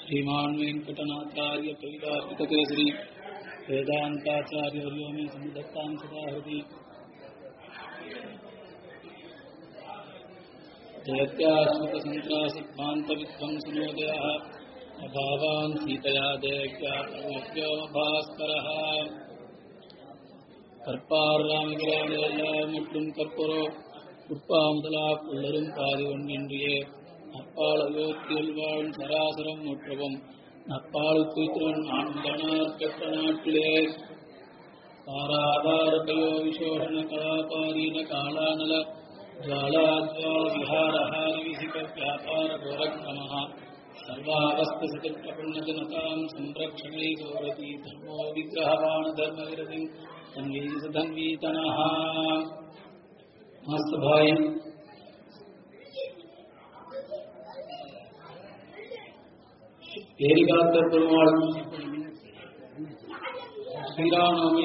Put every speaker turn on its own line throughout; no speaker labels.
श्रीमान् वेङ्कटनाथार्य कवितार्पितकेसरी वेदान्ताचार्यवर्यो मे समुदत्तां सदा हृदि जयत्याश्रितसन्त्रासध्वान्तविध्वंसनोदयः अभावान् सीतया देव्या भास्करः கற்பார் ராமகிராமெல்லாம் மற்றும் கற்பரோ உட்பா முதலா புல்லரும் பாதி ஒன்றின்றியே அப்பால் அயோத்தியில் வாழும் சராசரம் முற்றவும் நப்பால் தூத்திரன் ஆண்கணார் பெற்ற நாட்டிலே பாராதாரபயோ விசோஷண கலாபாரீன காலானல ஜாலாத்வால விஹாரஹாரி விசிக வியாபார கோரக்ரமः सर्वावस्थितप्रपन्नजनतां संरक्षणे गौरति धर्मो विग्रहवाण धर्मविरतिं तन्वीतनः मास्तभाय ஏரிகாத்த பெருமாள் ஸ்ரீராமநவமி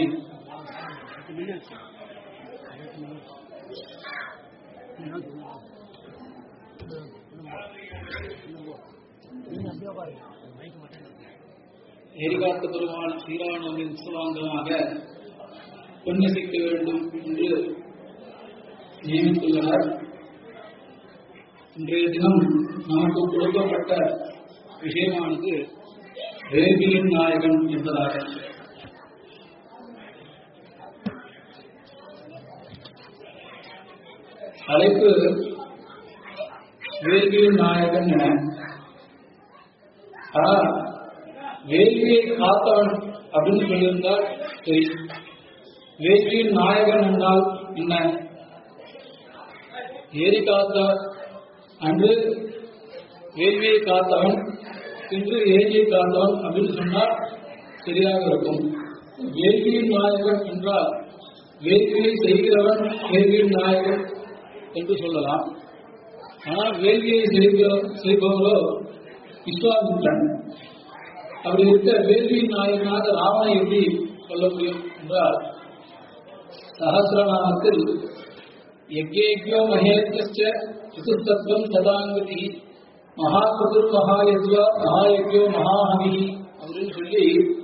ஏரிகாத்த பெருமாள் ஸ்ரீராமநவமி உற்சவாங்கமாக பொன்னசிக்க வேண்டும் என்று நியமித்துள்ளனர் இன்றைய தினம் நமக்கு கொடுக்கப்பட்ட விஷயமானது வேதியின் நாயகன் என்பதாக தலைப்பு வேதியின் நாயகன் என ஆனா வேள்வியை காத்தவன் அப்படின்னு சொல்லியிருந்தால் சரி வேள்வியின் நாயகன் என்றால் என்ன ஏரி காத்த அன்று வேள்வியை காத்தவன் இன்று ஏரியை காத்தவன் அப்படின்னு சொன்னால் சரியாக இருக்கும் வேள்வியின் நாயகன் என்றால் வேள்வியை செய்கிறவன் வேள்வியின் நாயகன் என்று சொல்லலாம் ஆனால் வேள்வியை செய்கிற செய்பவரோ விஸ்வாமித்திரன் அப்படி இருக்க வேள்வியின் நாயகனாக ராமனை எப்படி சொல்ல முடியும் என்றால் சகசிரநாமத்தில் யஜ்யோ மகேத்திய ரிதுத்தத்வம் சதாங்கதி மகாபுதுர் மகாயஜ்வா மகாயஜ்யோ மகாஹவி அப்படின்னு சொல்லி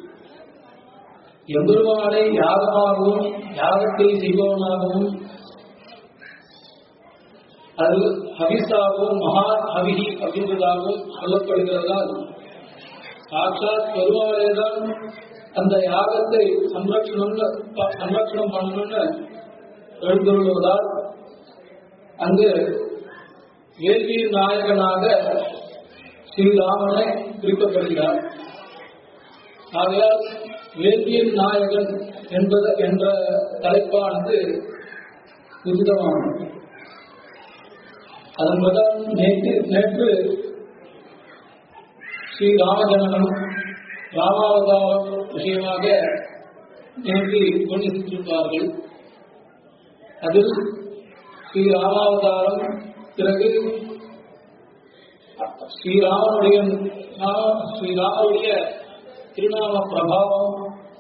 எம்பெருமானை யாகமாகவும் யாகத்தை செய்பவனாகவும் அது ஹவிஸாகவும் மகா ஹவிஹி அப்படின்றதாகவும் சொல்லப்படுகிறதால் சாட்சாத் பெருமாளேதான் அந்த யாகத்தை சம்ரட்சணம் சம்ரட்சணம் பண்ணணும்னு எழுந்துள்ளதால் அங்கு வேள்வியின் நாயகனாக ஸ்ரீராமனை குறிக்கப்படுகிறார் ஆகையால் வேள்வியின் நாயகன் என்பது என்ற தலைப்பானது உச்சிதமானது அதன் முதல் நேற்று நேற்று ஸ்ரீ ராமஜனனம் ராமாவதாரம் விஷயமாக நேற்று கொண்டிருக்கின்றார்கள் அதில் ஸ்ரீ ராமாவதாரம் பிறகு ஸ்ரீராமனுடைய ஸ்ரீராமனுடைய திருநாம பிரபாவம்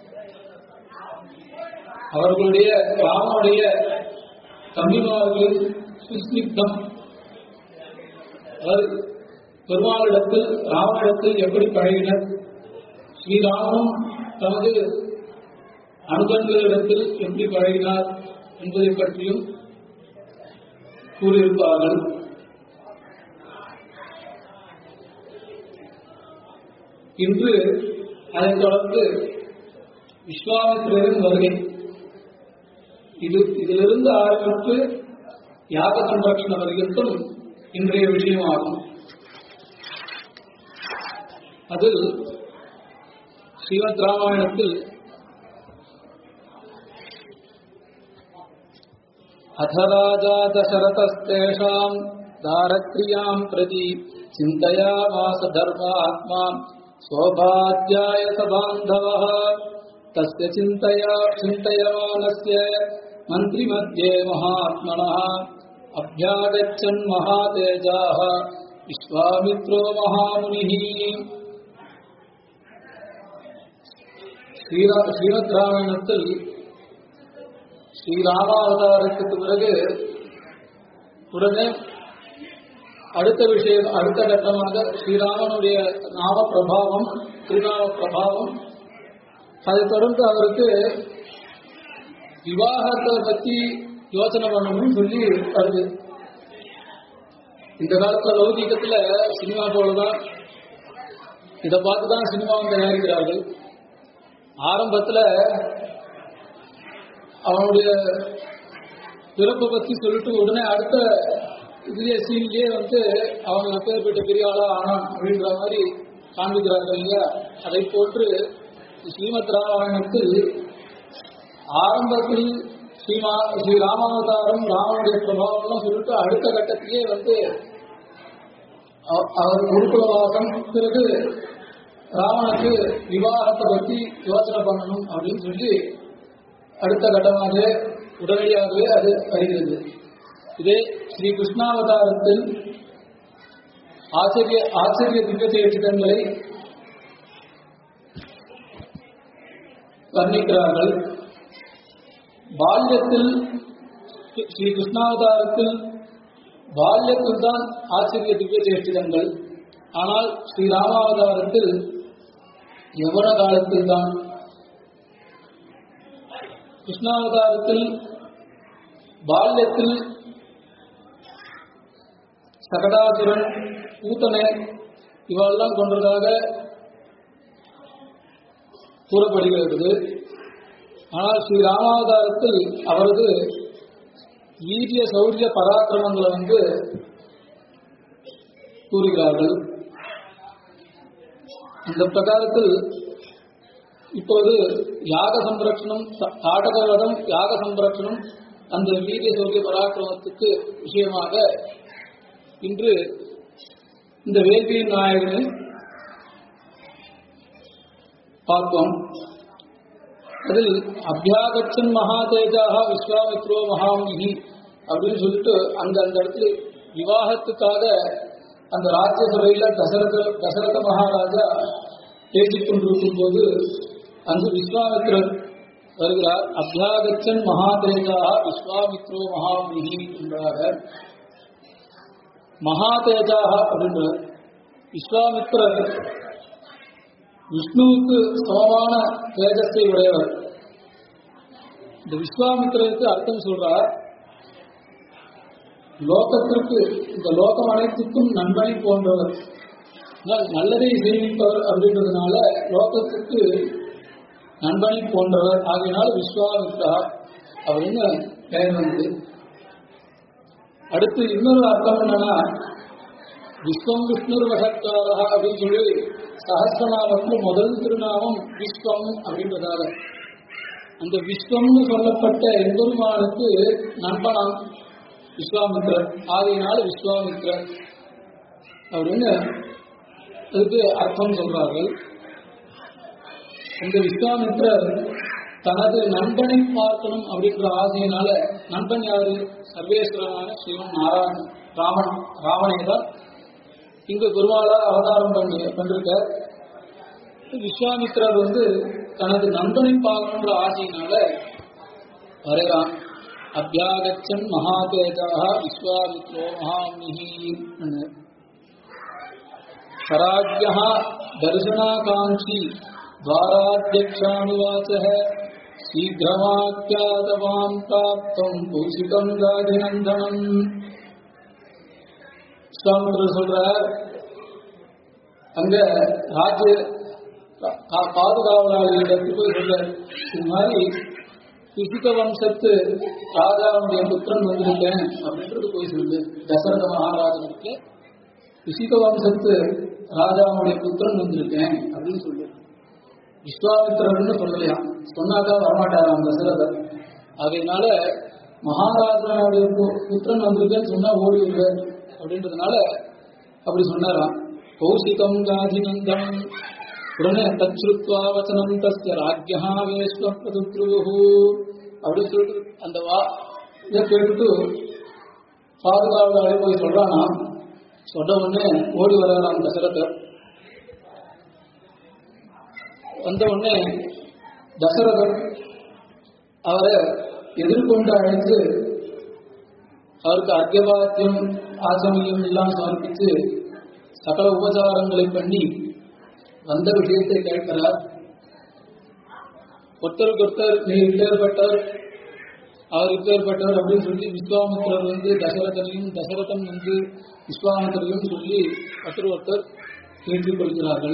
அவர்களுடைய ராமனுடைய தம்பிமார்கள் சுஸ்னிக்தம் அதாவது பெருமாளிடத்தில் ராமனிடத்தில் எப்படி பழகினர் ஸ்ரீராமனும் தமது அனுபவங்களிடத்தில் எப்படி பழகினார் என்பதை பற்றியும் கூறியிருப்பார்கள் இன்று அதைத் தொடர்ந்து விஸ்வாமித்திரரின் வருகை இது இதிலிருந்து ஆரம்பித்து யாக சம்ரட்சண வருகின்றும் இன்றைய விஷயமாகும் அதில் ஸ்ரீமத் ராமாயணத்தில் अथ राजा दशरथस्तेषाम् दारक्रियाम् प्रति चिन्तयामास धर्मात्मा स्वोपाध्याय स बान्धवः तस्य चिन्तया चिन्तयमानस्य मन्त्रिमध्ये महात्मनः अभ्यागच्छन् महातेजाः विश्वामित्रो महामुनिः ஸ்ரீமத் ராமாயணத்தில் ஸ்ரீராமாவதாரத்துக்கு பிறகு உடனே அடுத்த விஷயம் அடுத்த கட்டமாக ஸ்ரீராமனுடைய நாம பிரபாவம் திருநாம பிரபாவம் அதை தொடர்ந்து அவருக்கு விவாகத்தை பத்தி யோசனை பண்ணணும்னு சொல்லி வருது இந்த காலத்துல லௌகீகத்துல சினிமா போலதான் இதை பார்த்து தான் சினிமாவும் தயாரிக்கிறார்கள் ஆரம்பத்துல அவனுடைய பிறப்பை பத்தி சொல்லிட்டு உடனே அடுத்த இதுலயே சீன்லயே வந்து அவங்க அப்பேற்பட்ட பெரிய ஆளா ஆனான் அப்படின்ற மாதிரி காண்பிக்கிறார்கள் இல்லையா அதை போன்று ஸ்ரீமத் ராமாயணத்தில் ஆரம்பத்தில் ஸ்ரீமா ஸ்ரீ ராமாவதாரம் ராமனுடைய பிரபாவம்லாம் சொல்லிட்டு அடுத்த கட்டத்திலேயே வந்து அவ- அவர் குருகுலவாசம் பிறகு ராவனுக்கு விவாகத்தை பற்றி யோசனை பண்ணணும் அப்படின்னு சொல்லி அடுத்த கட்டமாக உடனடியாகவே அது வருகிறது இதே ஸ்ரீ கிருஷ்ணாவதாரத்தில் ஆச்சரிய ஆச்சரிய திவ்ய சேஷிதங்களை வர்ணிக்கிறார்கள் பால்யத்தில் ஸ்ரீ கிருஷ்ணாவதாரத்தில் பால்யத்தில் தான் ஆச்சரிய திவ்ய சேஷ்டிதங்கள் ஆனால் ஸ்ரீ ராமாவதாரத்தில் யவன காலத்தில் தான் கிருஷ்ணாவதாரத்தில் பால்யத்தில் சகடாசுரன் பூத்தனை இவெல்லாம் கொன்றதாக கூறப்படுகிறது ஆனால் ஸ்ரீ ராமாவதாரத்தில் அவரது வீரிய சௌரிய பராக்கிரமங்களை வந்து கூறுகிறார்கள் இந்த பிரகாரத்தில் இப்போது யாக சம்ரட்சணம் த- தாடகவதம் யாக சம்ரட்சணம் அந்த வீரிய சௌரிய பராக்கிரமத்துக்கு விஷயமாக இன்று இந்த வேள்வியின் நாயகனை பார்த்தோம் அதில் அபியாகச்சன் மகாதேஜாக விஸ்வாமித்ரோ மகாமுனி அப்படின்னு சொல்லிட்டு அந்த அந்த இடத்துல விவாகத்துக்காக அந்த ராஜ்யசபையில தசரத தசரத மகாராஜா பேசிக் கொண்டிருக்கும் போது அங்கு விஸ்வாமித்ரர் வருகிறார் அபியாகச்சன் மகாதேஜாக விஸ்வாமித்ரோ மகாமுனி என்றாக மகாதேஜாக அப்படின்றார் விஸ்வாமித்ரர் விஷ்ணுவுக்கு சமமான தேஜஸை உடையவர் இந்த விஸ்வாமித்திரருக்கு அர்த்தம் சொல்றார் லோகத்திற்கு இந்த லோகம் அனைத்துக்கும் நண்பனை போன்றவர் ஆனால் நல்லதை செய்விப்பவர் அப்படின்றதுனால லோகத்துக்கு நண்பனை போன்றவர் ஆகையினால விஸ்வாமித்ரா அப்படின்னு பெயர் வந்தது அடுத்து இன்னொரு அர்த்தம் என்னன்னா விஸ்வம் விஷ்ணுர் வசக்காரா அப்படின்னு சொல்லி சஹசிரநாமத்தில் முதல் திருநாமம் விஸ்வம் அப்படின்றதாக அந்த விஸ்வம்னு சொல்லப்பட்ட எம்பெருமானுக்கு நண்பனாம் விஸ்வாமித்ரர் ஆகையினால விஸ்வாமித்ரர் அப்படின்னு அதுக்கு அர்த்தம் சொல்றார்கள் இந்த விஸ்வாமித்ரர் தனது நண்பனை பார்க்கணும் அப்படின்ற ஆசையினால நண்பன் யாரு சர்வேஸ்வரனான சிவன் நாராயணன் ராமன் ராவணே தான் இங்கு குருவாலா அவதாரம் பண்ணி பண்ணிருக்கார் விஸ்வாமித்ரர் வந்து தனது நண்பனை பார்க்கணுன்ற ஆசையினால வரைகிறான் அபியாகச்சன் மகாதேஜாக விஸ்வாமித்ரோ மகாமிஹி சராஜ்யா தர்சனாகாங்கி द्वाराध्यक्षानुवाचः शीघ्रमाख्यातवान् प्राप्तम् कौशिकम् गाधिनन्दनम् சுவாமிகள் சொல்றார் அங்க ராஜ்ய கா- பாதுகாவலாளர்களிடத்து போய் சொல்றார் இது மாதிரி குசிக வம்சத்து ராஜாவுடைய புத்திரன் வந்திருக்கேன் அப்படின்றது போய் சொல்லு தசரத மகாராஜனுக்கு குசிக வம்சத்து ராஜாவுடைய புத்திரன் வந்திருக்கேன் அப்படின்னு சொல்லு விஸ்வாமித்திரர்னு சொல்லலையாம் சொன்னாதான் வரமாட்டாராம் தசரதர் அதனால மகாராஜனுடைய பு- புத்திரன் வந்திருக்கேன்னு சொன்னா ஓடி இல்லை அப்படின்றதுனால அப்படி சொன்னாராம் கௌசிகம் காதிநந்தம் உடனே தச்சுருத்வா வச்சனம் தஸ்ய ராஜ்யா வேஸ்வ பிரதுத்ருஹு அப்படின்னு சொல்லிட்டு அந்த வா இதை கேட்டுட்டு பாதுகாவலாளி போய் சொல்றானா சொன்ன உடனே ஓடி வராராம் தசரதர் வந்த உடனே தசரதன் அவரை எதிர்கொண்டு அழைத்து அவருக்கு அர்க்கபாத்தியம் ஆச்சமியம் எல்லாம் சமர்ப்பித்து சகல உபச்சாரங்களை பண்ணி வந்த விஷயத்தை கேட்கிறார் ஒருத்தருக்கு ஒருத்தர் நீ இப்பேற்பட்டவர் அவர் இப்பேற்பட்டவர் அப்படின்னு சொல்லி விஸ்வாமித்திரர் வந்து தசரதனையும் தசரதன் வந்து விஸ்வாமித்திரையும் சொல்லி ஒருத்தர் ஒருத்தர் கேட்டுக் கொள்கிறார்கள்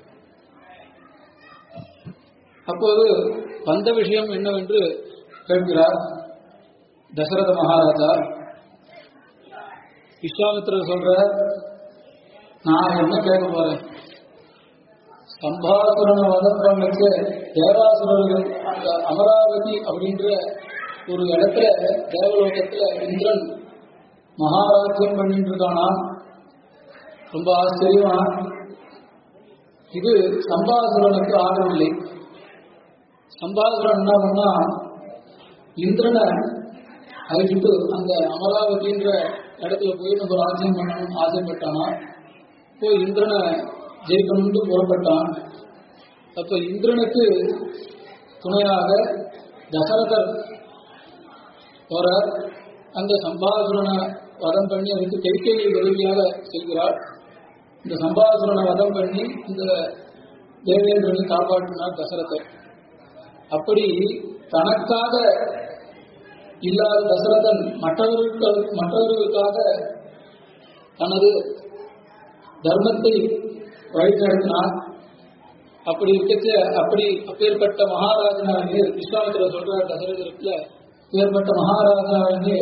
அப்போது வந்த விஷயம் என்னவென்று கேட்கிறார் தசரத மகாராஜா விஸ்வாமித்திரர் சொல்ற நான் என்ன கேட்க போறேன் சம்பாசுரனை வதம் பண்ணிச்சு தேவாசுரர்கள் அந்த அமராவதி அப்படின்ற ஒரு இடத்துல தேவலோகத்துல இந்திரன் மகாராஜ்யம் பண்ணிட்டு இருக்கானா ரொம்ப ஆச்சரியமா இது சம்பாசுரனுக்கு ஆகவில்லை சம்பாசுரன் என்ன பண்ணா இந்திரனை அழிச்சிட்டு அந்த அமராவதின்ற இடத்துல போய் நம்ம ராஜ்யம் பண்ணணும்னு ஆசைப்பட்டானா போய் இந்திரனை ஜெயிக்கணும்னு புறப்பட்டான் அப்ப இந்திரனுக்கு துணையாக தசரதர் போற அந்த சம்பாசுரனை வதம் பண்ணி அதுக்கு கைகேயை உதவியாக செய்கிறார் இந்த சம்பாசுரனை வதம் பண்ணி இந்த தேவேந்திரனை காப்பாற்றினார் தசரதர் அப்படி தனக்காக இல்லாத தசரதன் மற்றவர்களுக்கு மற்றவர்களுக்காக தனது தர்மத்தை வழிநடத்தினார் அப்படி இருக்கச்ச அப்படி அப்பேற்பட்ட மகாராஜனாவே விஸ்வாமித்திரர் சொல்றார் தசரதத்துல அப்பேற்பட்ட மகாராஜாவே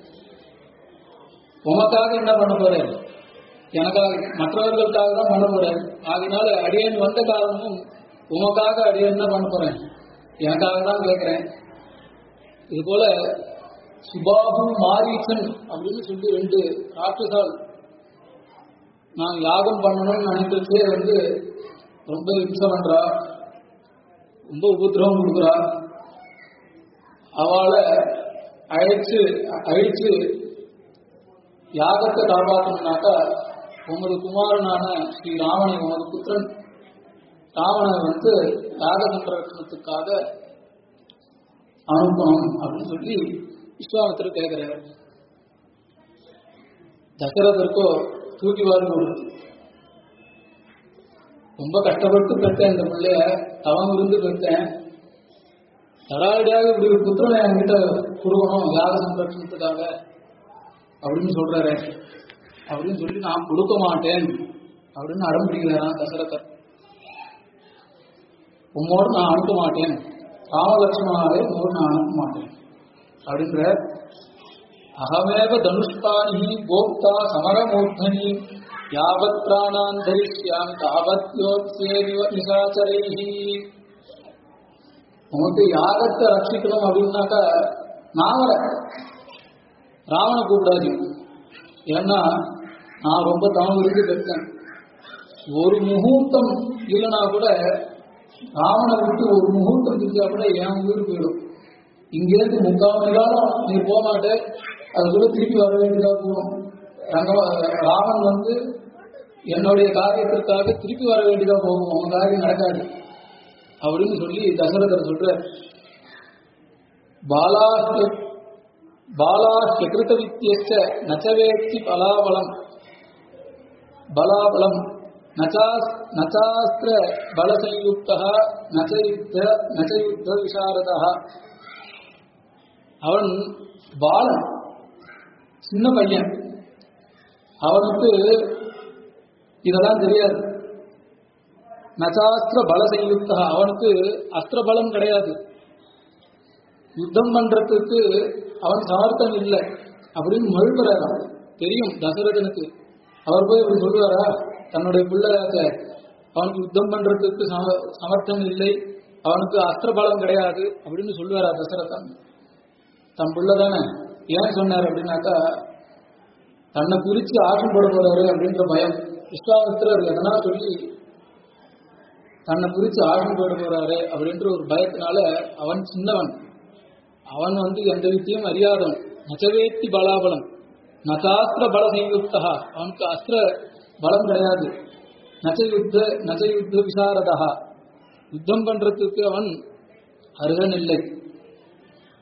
உமக்காக என்ன பண்ண போறேன் எனக்காக மற்றவர்களுக்காக தான் பண்ண போறேன் ஆகினால அடியன் வந்த காரணமும் உமக்காக அடியன் என்ன பண்ண போறேன் எனக்காக தான் கேட்கிறேன் இது போல சுபாபு மாரீசன் அப்படின்னு சொல்லி ரெண்டு ராட்சசால் நான் யாகம் பண்ணணும்னு நினைக்கிறதே வந்து ரொம்ப இம்சை பண்றா ரொம்ப உபத்திரவம் கொடுக்குறா அவளை அழைச்சு அழிச்சு யாகத்தை காப்பாற்றணும்னாக்கா உமது குமாரனான ஸ்ரீ ராமனை உமது புத்திரன் ராவணனை வந்து யாக சம்ரட்சணத்துக்காக அனுப்பணும் அப்படின்னு சொல்லி விஸ்வாமித்திரர் கேட்கிறார் தசரதற்கோ தூக்கி வாரி கொடுத்து ரொம்ப கஷ்டப்பட்டு பெற்றேன் இந்த பிள்ளைய தவம் இருந்து பெற்றேன் தடாடியாக இப்படி ஒரு புத்திரனை என்கிட்ட கொடுக்கணும் யாக சம்ரட்சணத்துக்காக அப்படின்னு சொல்றாரு அப்படின்னு சொல்லி நான் கொடுக்க மாட்டேன் அப்படின்னு அடம் பிடிக்கிறாராம் தசரதர் உம்மோடு நான் அனுப்ப மாட்டேன் ராமலட்சுமணாவே உம்மோடு நான் அனுப்ப மாட்டேன் அப்படின்ற அகமேவ தனுஷ்பாணி கோப்தா சமரமூர்த்தனி யாவத் பிராணான் தரிஷ்யாமி தாவத் யோத்சேவிவ நிசாச்சரைஹி உனக்கு யாகத்தை ரட்சிக்கணும் அப்படின்னாக்கா நான் வரேன் ராவண கூப்பிடாது ஏன்னா நான் ரொம்ப தவம் இருந்து பெற்றேன் ஒரு முகூர்த்தம் இல்லைனா கூட ராவணை விட்டு ஒரு முகூர்த்தம் செஞ்சா கூட என் உயிர் போயிடும் இங்கேருந்து முக்கால் மணி காலம் நீ போக மாட்டே அதுக்குள்ள திருப்பி வர வேண்டியதா போகும் ரங்க ராமன் வந்து என்னுடைய காரியத்திற்காக திருப்பி வர வேண்டியதா போகும் உன் காரியம் நடக்காது அப்படின்னு சொல்லி தசரதர் சொல்ற பாலா பாலா கிருத வித்தியச்ச நச்சவேத்தி பலாபலம் பலாபலம் நச்சாஸ் நச்சாஸ்திர பலசயுக்தா நச்சயுத்த நச்சயுத்த விசாரதா அவன் பாலன் சின்ன பையன் அவனுக்கு இதெல்லாம் தெரியாது நச்சாஸ்திர பலசயுக்தா அவனுக்கு அஸ்திர பலம் கிடையாது யுத்தம் பண்றதுக்கு அவன் சமர்த்தம் இல்லை அப்படின்னு மறுக்கிறார் தெரியும் தசரதனுக்கு அவர் போய் இப்படி சொல்லுவாரா தன்னுடைய பிள்ளையாக்க அவனுக்கு யுத்தம் பண்றதுக்கு சம சமர்த்தம் இல்லை அவனுக்கு அஸ்திர பலம் கிடையாது அப்படின்னு சொல்லுவாரா தசரதன் தன் பிள்ளை தானே ஏன் சொன்னார் அப்படின்னாக்கா தன்னை குறிச்சு ஆசம் போட போறாரு அப்படின்ற பயம் விஸ்வாமித்திரர் எதனா சொல்லி தன்னை குறிச்சு ஆசம் போட போறாரு அப்படின்ற ஒரு பயத்தினால அவன் சின்னவன் அவன் வந்து எந்த வித்தியும் அறியாதவன் நச்சவேத்தி பலாபலம் நசாஸ்திர பல சயுக்தா அவனுக்கு அஸ்திர பலம் கிடையாது நச்சயுத்த நச்சயுத்த விசாரதா யுத்தம் பண்றதுக்கு அவன் அருகன் இல்லை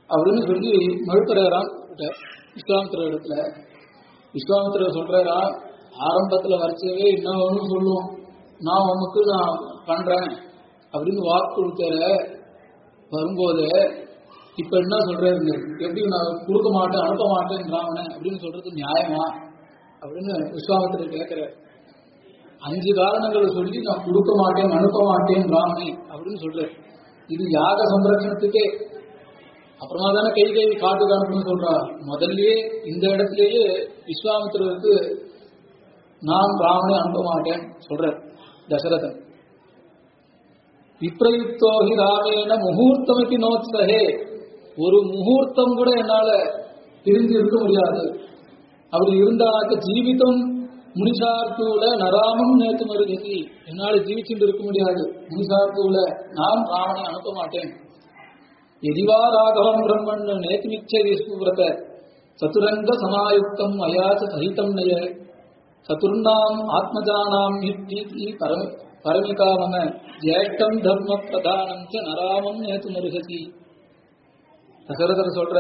அப்படின்னு சொல்லி மறுக்கிறாராம் விஸ்வாமித்திர இடத்துல விஸ்வாமித்திரர் சொல்றாராம் ஆரம்பத்துல வரைச்சவே இன்னொன்னு சொல்லுவோம் நான் உனக்கு நான் பண்றேன் அப்படின்னு வாக்கு கொடுத்தார வரும்போது இப்ப என்ன சொல்றாரு எப்படி நான் கொடுக்க மாட்டேன் அனுப்ப மாட்டேன் ராவணன் அப்படின்னு சொல்றது நியாயமா அப்படின்னு விஸ்வாமித்திரர் கேட்கிறார் அஞ்சு காரணங்களை சொல்லி நான் கொடுக்க மாட்டேன் அனுப்ப மாட்டேன் ராமனை அப்படின்னு சொல்றாரு இது யாக சம்ரட்சணத்துக்கே அப்புறமா தானே கை கை காட்டு காணும்னு சொல்றா முதல்லயே இந்த இடத்துலயே விஸ்வாமித்திரருக்கு நான் ராமனை அனுப்ப மாட்டேன் சொல்றார் தசரதன் விப்ரயுக்தோகி ராமேன முகூர்த்தமைக்கு நோத்சகே ஒரு முகூர்த்தம் கூட என்னால பிரிந்து இருக்க முடியாது அப்படி இருந்தாக்க ஜீவிதம் முனிசார்த்தூல நராமம் நேத்து மருகசி என்னால ஜீவிச்சுட்டு இருக்க முடியாது முனிசார்த்தூல நான் ராமனை அனுப்ப மாட்டேன் எதிவா ராகவம் பிரம்மன் நேத்து நிச்சய ஸ்புரத சதுரங்க சமாயுக்தம் அயாச்ச சகிதம் நய சதுர்ணாம் ஆத்மஜானாம் ஹித்தி பரம பரமிகா மம ஜேஷ்டம் தர்ம பிரதானம் ச நராமம் நேத்து மருகசி தசரதர் சொல்ற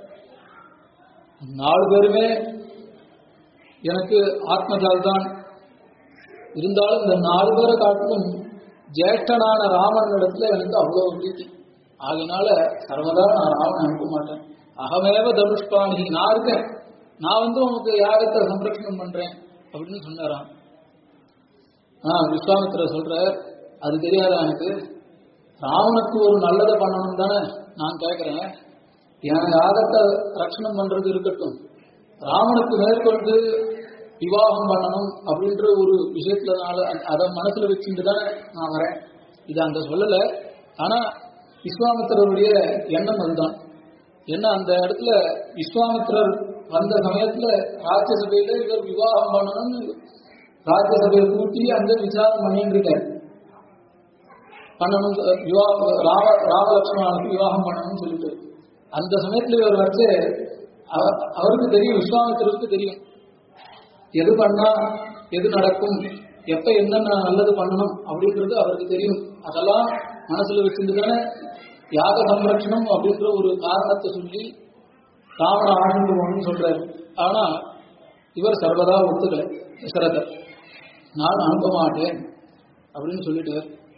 நாலு பேருமே எனக்கு ஆத்மஜால் தான் இருந்தாலும் இந்த நாலு பேரை காட்டிலும் ஜேஷ்டனான ராமன் இடத்துல எனக்கு அவ்வளவு பிரீத்தி ஆகினால சர்வதா நான் ராவணன் அனுப்ப மாட்டேன் அகமேவ தனுஷ்பாணி நான் இருக்கேன் நான் வந்து உனக்கு யாகத்தை சம்ரட்சணம் பண்றேன் அப்படின்னு சொன்னாராம் ஆஹ் விஸ்வாமித்திர சொல்ற அது தெரியாதா எனக்கு ராவனுக்கு ஒரு நல்லதை பண்ணணும் தானே நான் கேட்கிறேன் என் யாகத்தை ரட்சணம் பண்றது இருக்கட்டும் ராமனுக்கு மேற்கொண்டு விவாகம் பண்ணணும் அப்படின்ற ஒரு விஷயத்துலனால அதை மனசுல வச்சுட்டு தானே நான் வரேன் இது அங்க சொல்லல ஆனா விஸ்வாமித்திரருடைய எண்ணம் அதுதான் என்ன அந்த இடத்துல விஸ்வாமித்திரர் வந்த சமயத்துல ராஜ்யசபையில இவர் விவாகம் பண்ணணும்னு ராஜ்யசபையை கூட்டி அங்க விசாரம் பண்ணிட்டு இருக்காரு பண்ணணும் விவாகம் ராம ராமலட்சுமணனுக்கு விவாகம் பண்ணணும்னு சொல்லிட்டு அந்த சமயத்துல இவர் வச்சு அவருக்கு தெரியும் விஸ்வாமித்திரருக்கு தெரியும் எது பண்ணா எது நடக்கும் எப்ப என்னென்ன நல்லது பண்ணணும் அப்படின்றது அவருக்கு தெரியும் அதெல்லாம் மனசுல வச்சுட்டு தானே யாக சம்ரட்சணம் அப்படின்ற ஒரு காரணத்தை சொல்லி ராவண ஆண்டு போகணும்னு சொல்றாரு ஆனா இவர் சர்வதா ஒத்துக்கலை தசரதர் நான் அனுப்ப மாட்டேன் அப்படின்னு சொல்லிட்டு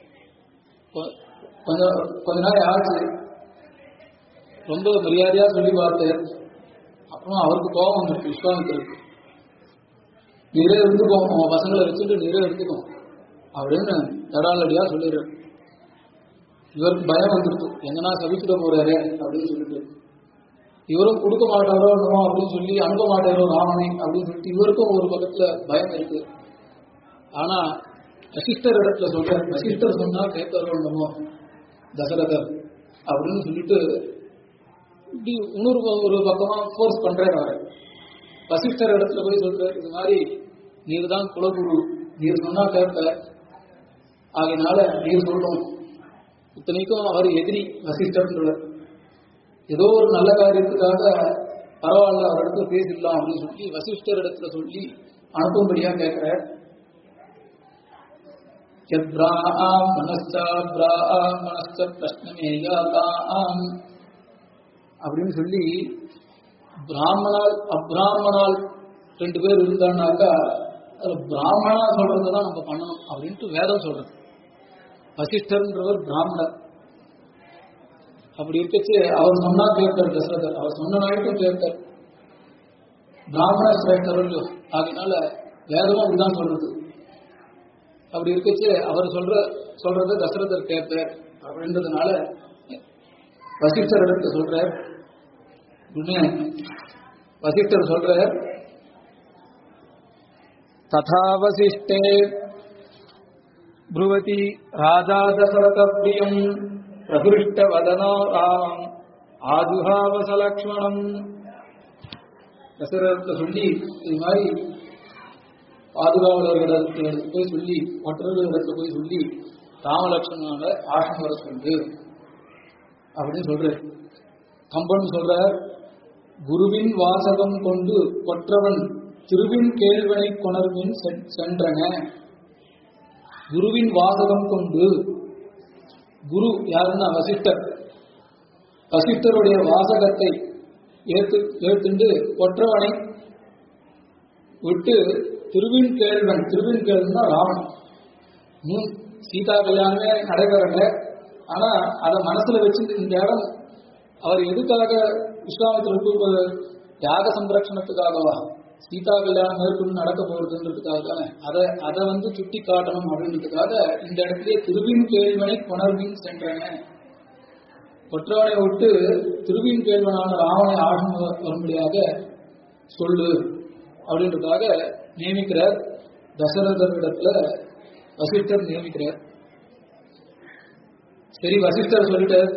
கொஞ்சம் கொஞ்ச நாள் ஆச்சு ரொம்ப மரியாதையா சொல்லி பார்த்தேன் அப்புறம் அவருக்கு கோபம் வந்துருக்கு விஸ்வாமித்திரருக்கு நீரே இருந்துக்கோ உன் பசங்களை வச்சுட்டு நீரே எடுத்துக்கோ அப்படின்னு தடாலடியா சொல்லிடுறாரு இவருக்கு பயம் வந்துருக்கு எங்கன்னா சபிச்சுட போறாரு அப்படின்னு சொல்லிட்டு இவரும் கொடுக்க மாட்டாரோ என்னமோ அப்படின்னு சொல்லி அனுப்ப மாட்டாரோ ராமனை அப்படின்னு சொல்லிட்டு இவருக்கும் ஒரு பக்கத்துல பயம் இருக்கு ஆனா வசிஷ்டர் இடத்துல சொல்ற வசிஷ்டர் சொன்னா கேட்கறோ என்னமோ தசரதர் அப்படின்னு சொல்லிட்டு இப்படி இன்னொரு ஒரு பக்கமா ஃபோர்ஸ் பண்றேன் அவரை வசிஷ்டர் இடத்துல போய் சொல்ற இது மாதிரி நீர் தான் குலகுரு நீர் சொன்னா கேட்ப ஆகையினால நீர் சொல்லணும் இத்தனைக்கும் அவர் எதிரி வசிஷ்டர்ன்றவர் ஏதோ ஒரு நல்ல காரியத்துக்காக பரவாயில்ல அவர் இடத்துல பேசிடலாம் அப்படின்னு சொல்லி வசிஷ்டர் இடத்துல சொல்லி அனுப்பும்படியா கேட்கிற யத்ராம் மனஸ்சாப்ராம் மனஸ்ச பிரஷ்னமேயாதாம் அப்படின்னு சொல்லி பிராமணால் அப்ராமணால் ரெண்டு பேர் இருந்தாங்கனாக்கா அதுல பிராமணா சொல்றதை தான் நம்ம பண்ணணும் அப்படின்ட்டு வேதம் சொல்றது வசிஷ்டர்ன்றவர் பிராமணர் அப்படி இருக்கச்சு அவர் சொன்னா கேட்கார் தசரதர் அவர் சொன்ன நாளைக்கும் கேட்கார் பிராமண சிரேஷ்டர் அதனால வேதமும் அப்படிதான் சொல்றது அப்படி இருக்கச்சு அவர் சொல்ற சொல்றத தசரதர் கேட்பார் அப்படின்றதுனால வசிஷ்டர் இடத்துல சொல்றார் வசிஷ்டர் சொல்ற ததா வசிஷ்டே ब्रुवति राजा दशरथप्रियम् प्रहृष्टवदनो रामम् ஆதுகாவசலக்ஷ்மணம் தசரத்தை சொல்லி இது மாதிரி பாதுகாவலர்களிடத்துல போய் சொல்லி மற்றவர்களிடத்துல போய் சொல்லி ராமலட்சுமணோட ஆசம் வர சொல்லு அப்படின்னு சொல்ற கம்பன் சொல்ற குருவின் வாசகம் கொண்டு கொற்றவன் திருவின் கேள்வனை கொணர்வின் சென்றன குருவின் வாசகம் கொண்டு குரு யாருன்னா வசிஷ்டர் வசிஷ்டருடைய வாசகத்தை ஏற்று ஏற்றுண்டு கொற்றவனை விட்டு திருவின் கேள்வன் திருவின் கேள்வன் தான் ராவணன் இன்னும் சீதா கல்யாணமே நடைபெறல ஆனா அதை மனசுல வச்சு இந்த இடம் அவர் எதுக்காக விஸ்வாமித்திரருக்கு யாக சம்ரட்சணத்துக்காகவா சீதா கல்யாணம் மேற்கொண்டு நடக்க போறதுன்றதுக்காக தானே அதை அதை வந்து சுட்டி காட்டணும் அப்படின்றதுக்காக இந்த இடத்துல திருவின் கேள்வனை புனர்வின் சென்றன கொற்றவனை விட்டு திருவின் கேள்வனான ராவனை ஆடும் வரும்படியாக சொல்லு அப்படின்றதுக்காக நியமிக்கிறார் தசரதரிடத்துல வசிஷ்டர் நியமிக்கிறார் சரி வசிஷ்டர் சொல்லிட்டார்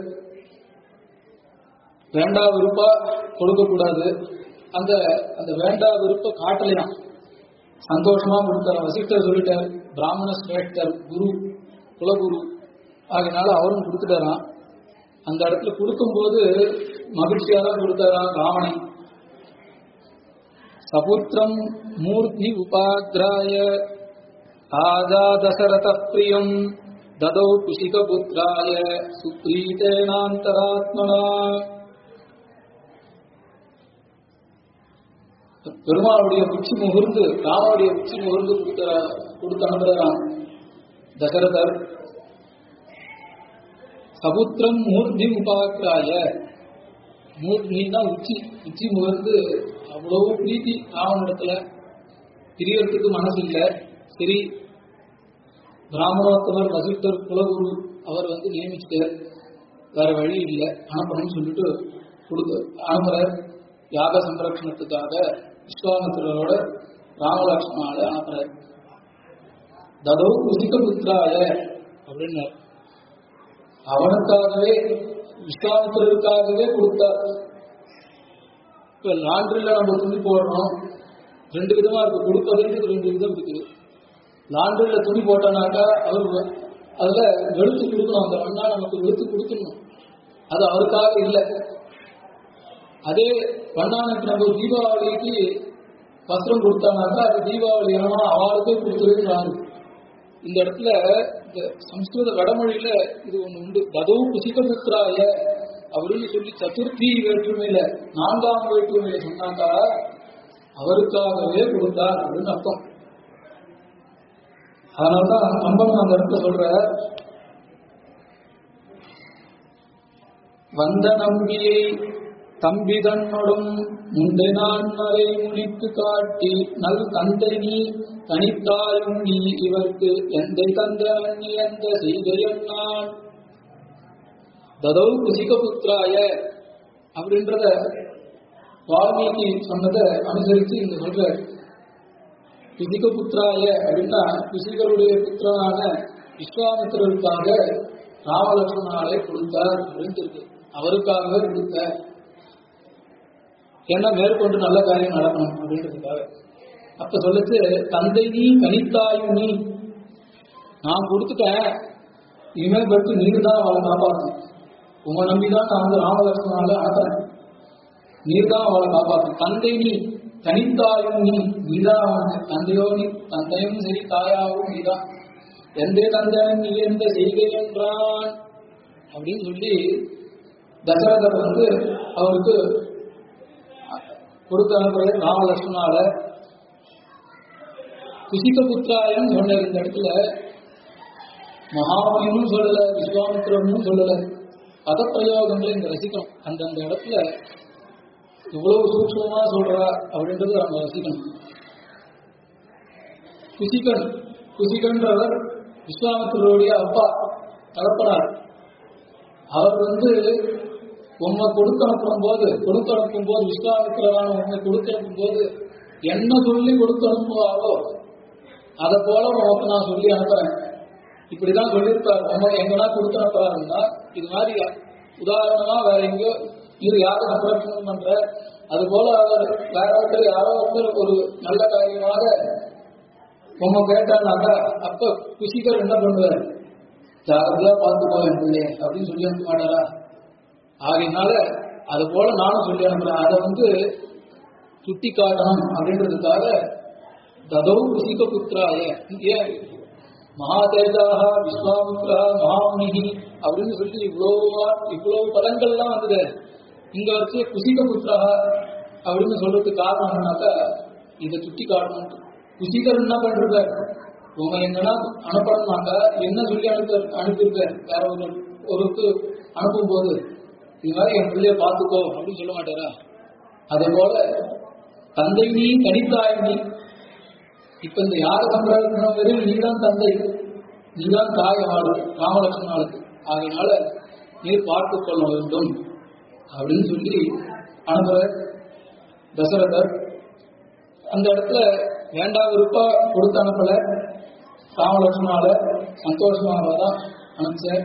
வேண்டா விருப்பா கொடுக்கக்கூடாது அந்த அந்த வேண்டா விருப்ப காட்டலையாம் சந்தோஷமா கொடுத்தார் வசிஷ்டர் சொல்லிட்டார் பிராமண சிரேஷ்டர் குரு குலகுரு ஆகினால அவரும் கொடுத்துட்டாராம் அந்த இடத்துல கொடுக்கும்போது மகிழ்ச்சியா தான் கொடுத்தாராம் ராவணை சபுத்திரம் மூர்த்தி உபாகிராய ராஜா தசரத பிரியம் ததௌ குஷிகபுத்திராய சுப்ரீதேனாந்தராத்மனா பெருமாளுடைய உச்சி முகர்ந்து ராமனுடைய உச்சி முகர்ந்து கொடுத்த கொடுத்து அனுப்புகிறான் தசரதர் சபுத்திரம் மூர்த்தி உபாக்கிராய மூர்த்தி தான் உச்சி உச்சி முகர்ந்து அவ்வளவு பிரீத்தி ராவனிடத்துல பிரியறதுக்கு மனசு இல்லை சரி பிராமணோத்தமர் வசிஷ்டர் குலகுரு அவர் வந்து நியமிச்சிட்டார் வேற வழி இல்லை அனுப்பணும்னு சொல்லிட்டு கொடுத்து அனுப்புறார் யாக சம்ரட்சணத்துக்காக விஸ்வாமித்திரரோட ராமலட்சுமணால அனுப்புறார் ததோ குசிக புத்திராய அப்படின்னார் அவனுக்காகவே விஸ்வாமித்திரருக்காகவே கொடுத்தார் இப்ப லாண்ட்ரில நம்ம துணி போடுறோம் ரெண்டு விதமா இருக்கு கொடுப்பதுன்றது ரெண்டு விதம் இருக்குது லாண்ட்ரில துணி போட்டோம்னாக்கா அவர் அதுல வெளுத்து கொடுக்கணும் அந்த மண்ணா நமக்கு வெளுத்து கொடுக்கணும் அது அவருக்காக இல்லை அதே வண்ணானுக்கு நம்ம தீபாவளிக்கு வஸ்திரம் கொடுத்தானாக்கா அது தீபாவளி என்னன்னா அவளுக்கே கொடுத்துருன்னு இந்த இடத்துல இந்த சம்ஸ்கிருத வடமொழியில இது ஒண்ணு உண்டு பதவு குசிகபுத்திராய அப்படின்னு சொல்லி சதுர்த்தி வேற்றுமையில நான்காம் வேற்றுமையில சொன்னாக்கா அவருக்காகவே கொடுத்தார் அப்படின்னு அர்த்தம் அதனாலதான் கம்பன் அந்த இடத்துல சொல்ற வந்த நம்பியை தம்பி தன்னோடும் முந்தை நான் மறை முனித்து காட்டி நல் தந்தை நீ தனித்தாயும் நீ இவர்க்கு எந்தை தந்தவன் நீ எந்த செய்கையன் நான் ததௌ குசிகபுத்திராய அப்படின்றத வால்மீகி சொன்னதை அனுசரித்து இங்க சொல்ற குசிகபுத்திராய அப்படின்னா குசிகளுடைய புத்திரனான விஸ்வாமித்திரருக்காக ராமலட்சுமணாலே கொடுத்தார் அப்படின்னு இருக்கு அவருக்காகவே கொடுத்த ஏன்னா மேற்கொண்டு நல்ல காரியம் நடக்கணும் அப்படின்றதுக்காக அப்ப சொல்லுச்சு தந்தை நீ கனித்தாயும் நீ நான் கொடுத்துட்டேன் இனிமேல் பற்றி நீர் தான் அவளை காப்பாற்றணும் உங்க நம்பிதான் நான் வந்து ராமலட்சுமணால அனுப்புறேன் நீர் தான் அவளை காப்பாற்றும் தந்தை நீ தனித்தாயும் நீ நீதான் அவனுக்கு தந்தையோ நீ தந்தையும் சரி தாயாவும் நீதான் எந்த தந்தையன் நீ எந்த செய்கை என்றான் அப்படின்னு சொல்லி தசரதர் வந்து அவருக்கு கொடுத்து அனுப்புறது ராமலட்சுமணால குசிக புத்திராயன் சொன்னார் இந்த இடத்துல மகாமனியும் சொல்லல விஸ்வாமித்திரனும் சொல்லல பதப்பிரயோகங்களை இங்க ரசிக்கணும் அந்தந்த இடத்துல இவ்வளவு சூட்சமா சொல்றா அப்படின்றது நம்ம ரசிக்கணும் குசிகன் குசிகன்றவர் விஸ்வாமித்திரருடைய அப்பா தகப்பனார் அவர் வந்து உண்மை கொடுத்து அனுப்பும் போது கொடுத்து அனுப்பும் போது விஸ்வாமித்திரரான உண்மை கொடுத்து அனுப்பும் போது என்ன சொல்லி கொடுத்து அனுப்புவாரோ அதை போல உனக்கு நான் சொல்லி அனுப்புறேன் இப்படிதான் சொல்லியிருப்பார் உண்மை எங்கன்னா கொடுத்து அனுப்புறாருன்னா இது மாதிரி உதாரணமா வேற எங்கேயோ இது யாரும் சம்ரட்சணம் பண்ற அது போல அவர் வேற ஒருத்தர் யாரோ ஒருத்தர் ஒரு நல்ல காரியமாக உண்மை கேட்டானாக்கா அப்ப குஷிகர் என்ன பண்ணுவார் ஜாகிரதையா பார்த்துக்கோ என் பிள்ளைய அப்படின்னு சொல்லி அனுப்ப மாட்டாரா ஆகையினால அது போல நானும் சொல்லி அனுப்புறேன் அதை வந்து சுட்டி காட்டணும் அப்படின்றதுக்காக ததோ குசிக புத்திராய ஏன் மகாதேஜாக விஸ்வாமித்ரா மகாமுனி அப்படின்னு சொல்லி இவ்வளவு வா- இவ்வளவு பதங்கள்லாம் வந்தது இங்க வச்சு குசிக புத்திரா அப்படின்னு சொல்றதுக்கு காரணம் என்னன்னாக்கா இதை சுட்டி காட்டணும் குசிகர் என்ன பண்றது உங்க எங்கன்னா அனுப்பணும்னாக்கா என்ன சொல்லி அனுப்ப அனுப்பியிருக்க வேற ஒரு ஒருக்கு அனுப்பும் போது இது மாதிரி என் பிள்ளைய பார்த்துக்கோ அப்படின்னு சொல்ல மாட்டாரா அதே போல தந்தை நீ தனித்தாய் நீ இப்ப இந்த யாக சம்பிரதாயம் வெறும் நீதான் தந்தை நீதான் தாய் ஆளு ராமலட்சுமணாளுக்கு ஆகையினால நீர் பார்த்துக் கொள்ள வேண்டும் அப்படின்னு சொல்லி அனுப்புற தசரதர் அந்த இடத்துல வேண்டாம் விருப்பா கொடுத்து அனுப்பல ராமலட்சுமணால சந்தோஷமாக தான் அனுப்பிச்சார்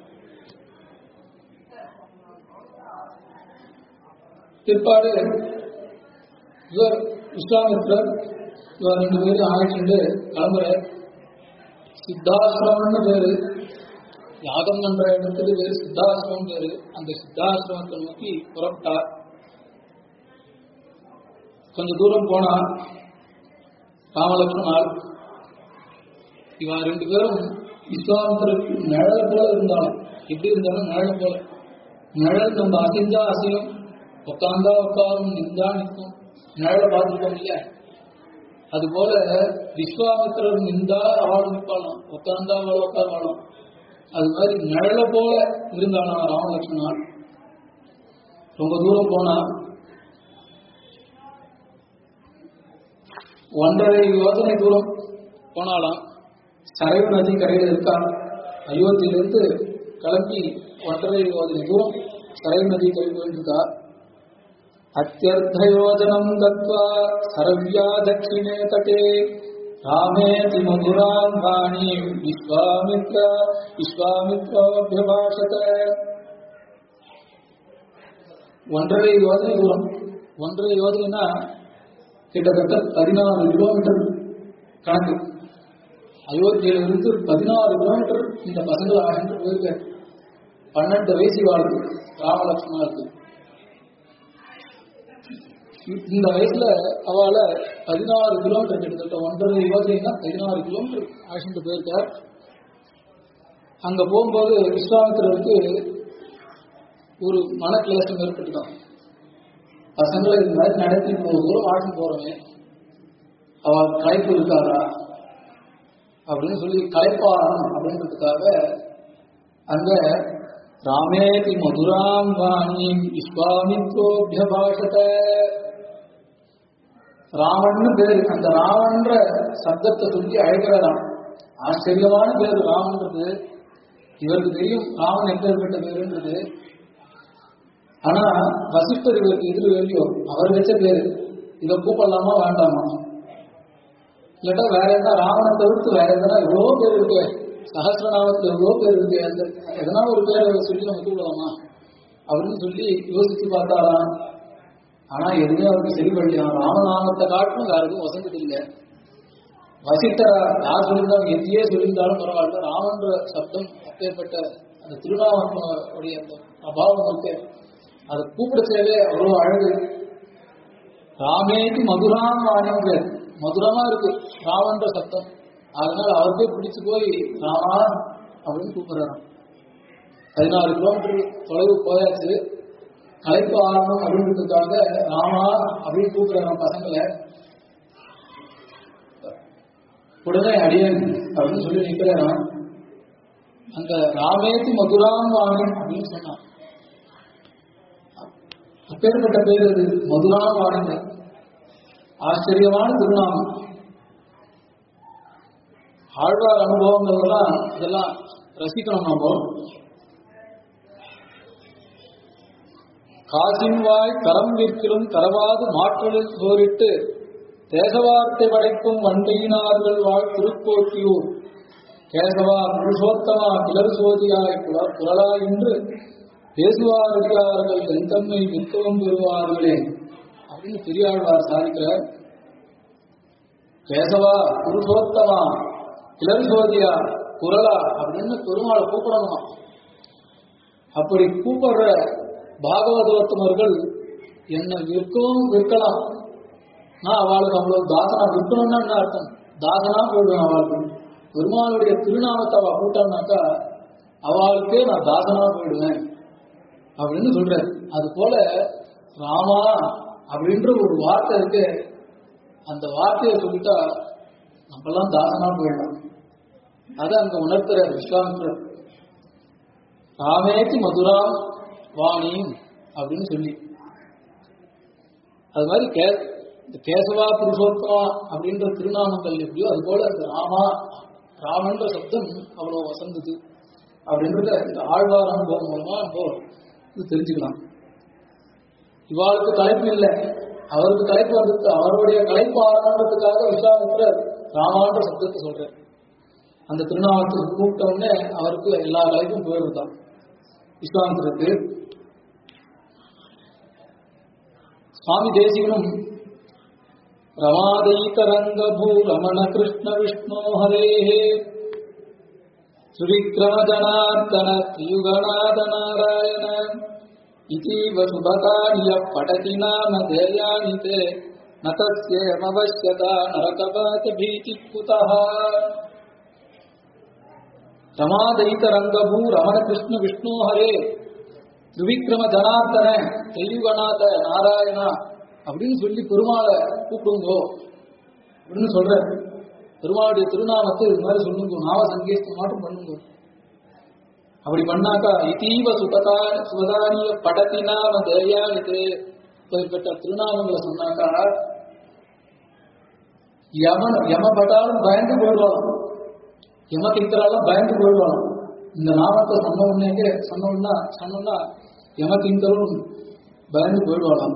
பிற்பாடு இவர் விஸ்வாமித்ரர் இவர் ரெண்டு பேரும் ஆயிட்டு கிளம்புற சித்தாசிரமம்னு பேரு யாகம் பண்ற இடத்துக்கு பேரு சித்தாசிரமம் பேரு அந்த சித்தாசிரமத்தை நோக்கி புறப்பட்டார் கொஞ்சம் தூரம் போனா ராமலட்சுமணால் இவா ரெண்டு பேரும் விஸ்வாமித்திரருக்கு நிழல் போல இருந்தாலும் எப்படி இருந்தாலும் நிழல் போல நிழல் நம்ம அசைஞ்சா அசையும் உட்காந்தா உட்காரும் நின்றா நிற்கும் நிழலை பார்த்துருக்கோம் இல்லையா அது போல விஸ்வாமித்திரர் நின்றா அவள் நிற்பாளாம் உட்காந்தா அவள் உட்காருவாளாம் அது மாதிரி நிழலை போல இருந்தானா ராமலட்சுமணால் ரொம்ப தூரம் போனா ஒன்றரை யோசனை தூரம் போனாலாம் சரைவு நதி கரையில் இருக்கா அயோத்தியிலிருந்து கிளம்பி ஒன்றரை யோஜனை தூரம் சரைவு நதி கரை போயிருக்கா அத்தியர்த்தயோஜனம் கத்வா சரவ்யா தட்சிணே தட்டே ராமேதி மதுராம் வாணி விஸ்வாமித்ர விஸ்வாமித்ரோபியபாஷத ஒன்றரை யோஜனை தூரம் ஒன்றரை யோஜனைனா கிட்டத்தட்ட பதினாறு கிலோமீட்டர் கணக்கு அயோத்தியில இருந்து பதினாறு கிலோமீட்டர் இந்த பசங்களை ஆகிட்டு போயிருக்க பன்னெண்டு வயசு வாழ்க்கை ராமலட்சுமணருக்கு இந்த வயசுல அவள பதினாறு கிலோமீட்டர் கிட்டத்தட்ட ஒன்றரை யோஜனைனா பதினாறு கிலோமீட்டர் ஆகிட்டு போயிருக்கார் அங்க போகும்போது விஸ்வாமித்திரருக்கு ஒரு மனக்கிளேசம் ஏற்பட்டுதான் பசங்களை இது மாதிரி நடத்தி போகுது தூரம் ஆட்சி போறோமே அவ களைப்பு இருக்காரா அப்படின்னு சொல்லி களைப்பாரம் அப்படின்றதுக்காக அங்க ராமேதி மதுராம் வாணி விஸ்வாமித்ரோபியபாஷத ராமன்னு பேரு அந்த ராமன்ற சப்தத்தை சொல்லி அழைக்கிறாராம் ஆச்சரியமான பேரு ராமன்றது இவருக்கு தெரியும் ராமன் எப்பேற்பட்ட பேருன்றது ஆனா வசிப்பர் இவருக்கு எதிர் வேண்டியோ அவர் வச்ச பேரு இதை கூப்பிடலாமா வேண்டாமா இல்லாட்டா வேற எதனா ராவணை தவிர்த்து வேற எதனா எவ்வளோ பேர் இருக்கு சகசிரநாமத்துல எவ்வளோ பேர் இருக்கு அந்த எதனா ஒரு பேரை சொல்லி நம்ம கூப்பிடலாமா அப்படின்னு சொல்லி யோசிச்சு பார்த்தாராம் ஆனா எதுவுமே அவருக்கு சரி பண்ணலாம் ராமநாமத்தை காட்டும் வேற எதுவும் வசந்தது இல்லை வசிட்டரா யார் சொல்லியிருந்தாலும் எத்தையே சொல்லியிருந்தாலும் பரவாயில்ல ராமன்ற சப்தம் அப்பேற்பட்ட அந்த திருநாமனுடைய அந்த அபாவம் இருக்கு அதை கூப்பிடச்சேவே அவ்வளோ அழகு ராமேதி மதுராம் வாணிங்க மதுரமா இருக்கு ராமன்ற சப்தம் அதனால அவருக்கே பிடிச்சு போய் ராமா அப்படின்னு கூப்பிடுறாராம் பதினாறு கிலோமீட்டர் தொலைவு போயாச்சு கலைப்பு ஆரம்பம் அப்படின்றதுக்காக ராமா அப்படின்னு கூப்பிடுறாராம் பசங்களை உடனே அடியன் அப்படின்னு சொல்லி நிற்கிறாராம் அந்த ராமேதி மதுராம் வாணி அப்படின்னு சொன்னான் அப்பேற்பட்ட பேர் அது மதுராம் வாணிங்க ஆச்சரியமான திருநாமம் ஆழ்வார் அனுபவங்கள்லாம் இதெல்லாம் ரசிக்கணும் நம்ம காசின் வாய் கரம் விற்கிலும் கரவாது மாற்றலில் சோரிட்டு தேசவார்த்தை படைக்கும் வண்டியினார்கள் வாழ் திருக்கோட்டியூர் கேசவா புருஷோத்தமா கிளர் சோதியாய் புல- புலலா என்று பேசுவார்கள் என் தம்மை வித்தவம் பெறுவார்களே அப்படின்னு பெரியாழ்வார் சாதிக்கிறார் கேசவா புருஷோத்தமா கிளர் சோதியா குரலா அப்படின்னு பெருமாளை கூப்பிடணுமா அப்படி கூப்பிடுற பாகவதோத்தமர்கள் என்னை விற்கவும் விற்கலாம் நான் அவளுக்கு அவ்வளவு தாசனா விற்கணும்னா என்ன அர்த்தம் தாசனா போயிடுவேன் அவளுக்கு பெருமாளுடைய திருநாமத்தை அவ கூட்டானாக்கா அவளுக்கே நான் தாசனா போயிடுவேன் அப்படின்னு சொல்றாரு அது போல ராமா அப்படின்ற ஒரு வார்த்தை இருக்கு அந்த வார்த்தையை சொல்லிட்டா நம்மெல்லாம் தாசனா போயிடலாம் அதை அங்க உணர்த்துற விஸ்வாமித்திரர் ராமேதி மதுராம் வாணி அப்படின்னு சொல்லி அது மாதிரி கே இந்த கேசவா புருஷோத்தமா அப்படின்ற திருநாமங்கள் எப்படியோ அது போல இந்த ராமா ராமன்ற சப்தம் அவ்வளவு வசந்தது அப்படின்றத இந்த ஆழ்வார் அனுபவம் மூலமா நம்ம இது தெரிஞ்சுக்கலாம் இவாளுக்கு தலைப்பு இல்லை அவருக்கு தலைப்பு வந்தது அவருடைய கலைப்பு ஆரம்பத்துக்காக விஸ்வாமித்திரர் ராமான்ற சப்தத்தை சொல்றார் அந்த திருநாமத்துக்கு கூப்பிட்ட உடனே அவருக்கு எல்லா கலைப்பும் போயிருந்தான் விஸ்வாமித்திரருக்கு சுவாமி தேசிகனும் ரமாதைதரங்கபூ ரமண கிருஷ்ண விஷ்ணோ ஹரேஹே சுவிக்ரம ஜனார்தன தியுகநாத நாராயண इतीव सुभकार्य पठति नाम ध्येयानि ते न तस्येमवश्यता नरकपात भीतिः कुतः ரமாதைதரங்கபூ ரமண கிருஷ்ண விஷ்ணு ஹரே திரிவிக்ரம ஜனார்தன தெய்வநாத நாராயணா அப்படின்னு சொல்லி பெருமாளை கூப்பிடுங்கோ அப்படின்னு சொல்ற பெருமாளுடைய திருநாமத்தை இது மாதிரி சொல்லுங்க நாம சங்கீர்த்தம் மட்டும் பண்ணுங்க அப்படி பண்ணாக்கா இதீவ சுபதா சுபதானிய படத்தி நாம தயானிது இப்பேற்பட்ட திருநாமங்களை சொன்னாக்கா யமன் யமபட்டாலும் பயந்து போயிடுவாங்க யம கிங்கராலும் பயந்து போயிடுவாங்க இந்த நாமத்தை சொன்ன உடனே சொன்னோம்னா சொன்னோம்னா யம கிங்கரும் பயந்து போயிடுவாங்க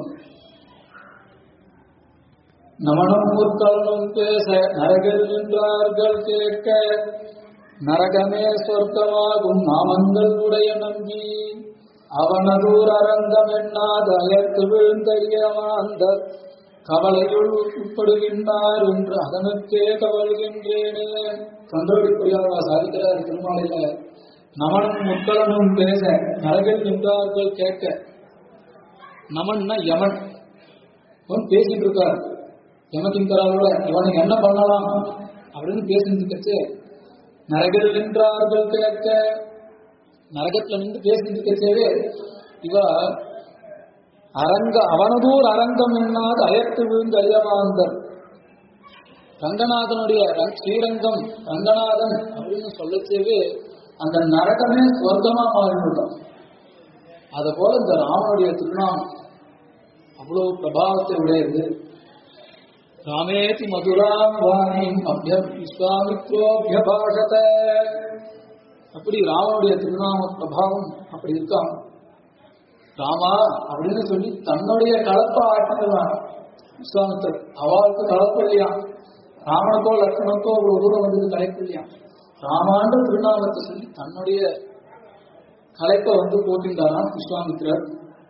நமனம் முற்காலம் பேச நரகர் நின்றார்கள் கேட்க நரகமே சொர்க்கமாகும் நாமங்கள் உடைய நம்பி அவனதூர் அரங்கம் எண்ணாத அயர்த்து விழுந்தறியமாந்த கவலையுள் உட்படுகின்றார் என்று அதனுக்கே கவல்கின்றேனே தொண்டர்களுக்குரியாக சாதிக்கிறார் திருமாலையில நமனும் முக்களனும் பேச நரகில் நின்றார்கள் கேட்க நமன்னா யமன் அவன் பேசிட்டு இருக்கார் யமகிங்கராவோட இவனுக்கு என்ன பண்ணலாம் அப்படின்னு பேசிட்டு இருக்கச்சு நரகில் நின்றார்கள் கேட்க நரகத்துல நின்று பேசிட்டு இருக்கச்சேவே இவ அரங்க அவனதூர் அரங்கம் என்னாது அயர்த்து விழுந்து அறியமாந்தர் ரங்கநாதனுடைய ரங்- ஸ்ரீரங்கம் ரங்கநாதன் அப்படின்னு சொல்லச்சேவே அந்த நரகமே சொர்க்கமா மாறிவிடும் அது போல இந்த ராமனுடைய திருநாமம் அவ்வளவு பிரபாவத்தை உடையது ராமேதி மதுராம் வாணிம் அபியம் விஸ்வாமித்ரோபியபாஷத அப்படி ராமனுடைய திருநாம பிரபாவம் அப்படி இருக்கான் ராமா அப்படின்னு சொல்லி தன்னுடைய கலப்ப ஆட்டினான் விஸ்வாமித்தர் அவளுக்கு கலப்பு இல்லையா ராமனுக்கோ லட்சணக்கோ அவ்வளவு தூரம் வந்தது கலைப்பு இல்லையா ராமான்ற திருநாமத்தை சொல்லி தன்னுடைய கலைப்பை வந்து போட்டிருந்தாராம் விஸ்வாமித்திரர்